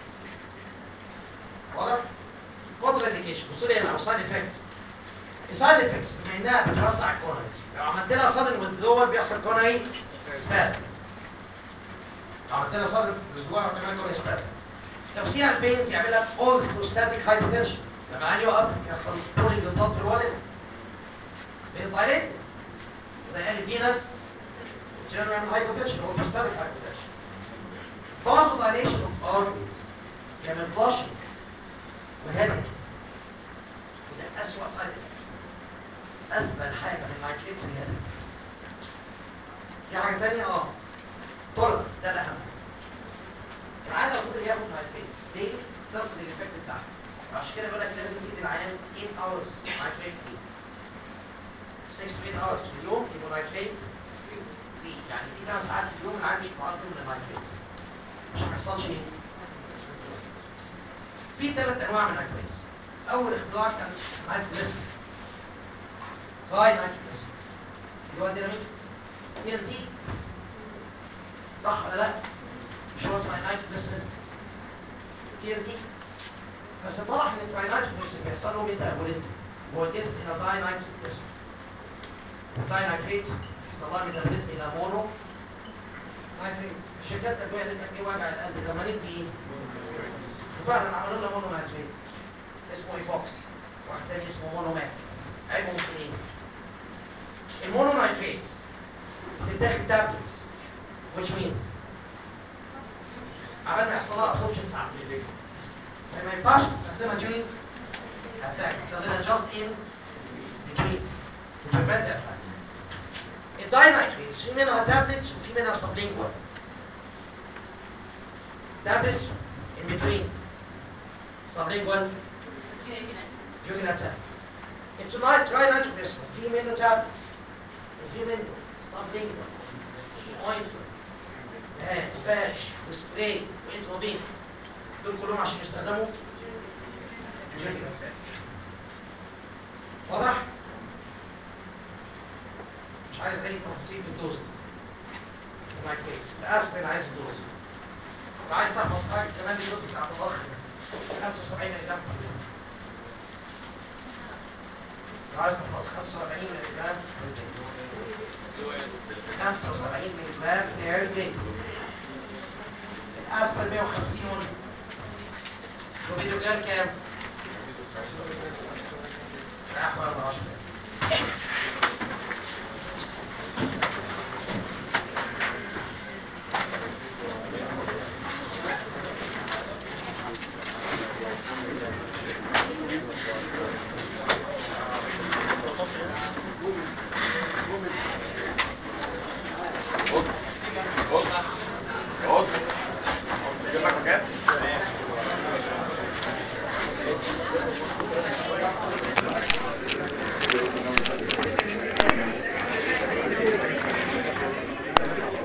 واضح؟ كونتر انديكيشن بصوا لي هنا او سايد افكتس السايد افكتس بما انها بتوسع الكورنيز لو عملت لها صدر ويدلور بيحصل كورنري سبازم لو عملت لها صدر ويدلور بتعمل كورنري سبازم تفسير البينز يعمل لك اول بروستاتيك هايبوتنشن لما عيني يقف يحصل بولينج للضغط في الوالد بينز دايليت وده قال فينس جنرال هايبوتنشن هو بروستاتيك هايبوتنشن بازو دايليشن اوف ارتريز يعمل فلاشنج وهيدك وده اسوأ سايد اسفل حاجه من النايتريتس الهيدك في حاجه ثانيه اه تولرنس ده الاهم العيان المفروض ياخد نايتريت ليه؟ تفقد الايفكت بتاعها عشان كده بيقول لك لازم تدي العيان 8 hours نايتريت فري 6 to 8 hours في اليوم يبقوا نايتريت فري يعني في 8 ساعات في اليوم العيان مش معرض فيهم للنايتريت عشان ما يحصلش ايه؟ في ثلاث انواع من النايتريت اول اختراع كان نايتريت هاي نايتريت اللي هو ديناميك تي ان تي صح ولا لا؟ مش هو تراينايتروجليسرين تي ان تي بس طلع ان التراينايتروجليسرين بيحصل له ميتابوليزم هو الجسم الى داينايتروجليسرين والداينايتريت يحصل لها ميتابوليزم الى مونو نايتريت الشركات الادويه اللي كان وجع القلب لما ندي ايه؟ وفعلا عملوا لنا مونو نايتريت اسمه ايفوكس واحد تاني اسمه مونو ماك عيبهم في ايه؟ المونو نايتريتس بتتاخد تابلتس which means عمال ما يحصل لها absorption ساعتين فما ينفعش تستخدمها during attack تستخدمها just in between to prevent the attacks الداينايتريتس في منها تابلتس وفي منها sublingual tablets in between sublingual during attack التونايت تراينايتروجليسرين في منه tablets وفي منه sublingual ointment آه، باش وسبراي وانتروفينس دول كلهم عشان يستخدموا during attack واضح؟ مش عايز اي تفاصيل في الدوزز النايتريتس الاسبرين عايز الدوز لو عايز تحفظ حاجه كمان الدوز بتاعت الاخ 75 ملي جرام لو عايز تحفظ 75 ملي جرام 75 ملي جرام بير داي الاسبرين 150 وفيديو جرام كام؟ راح 10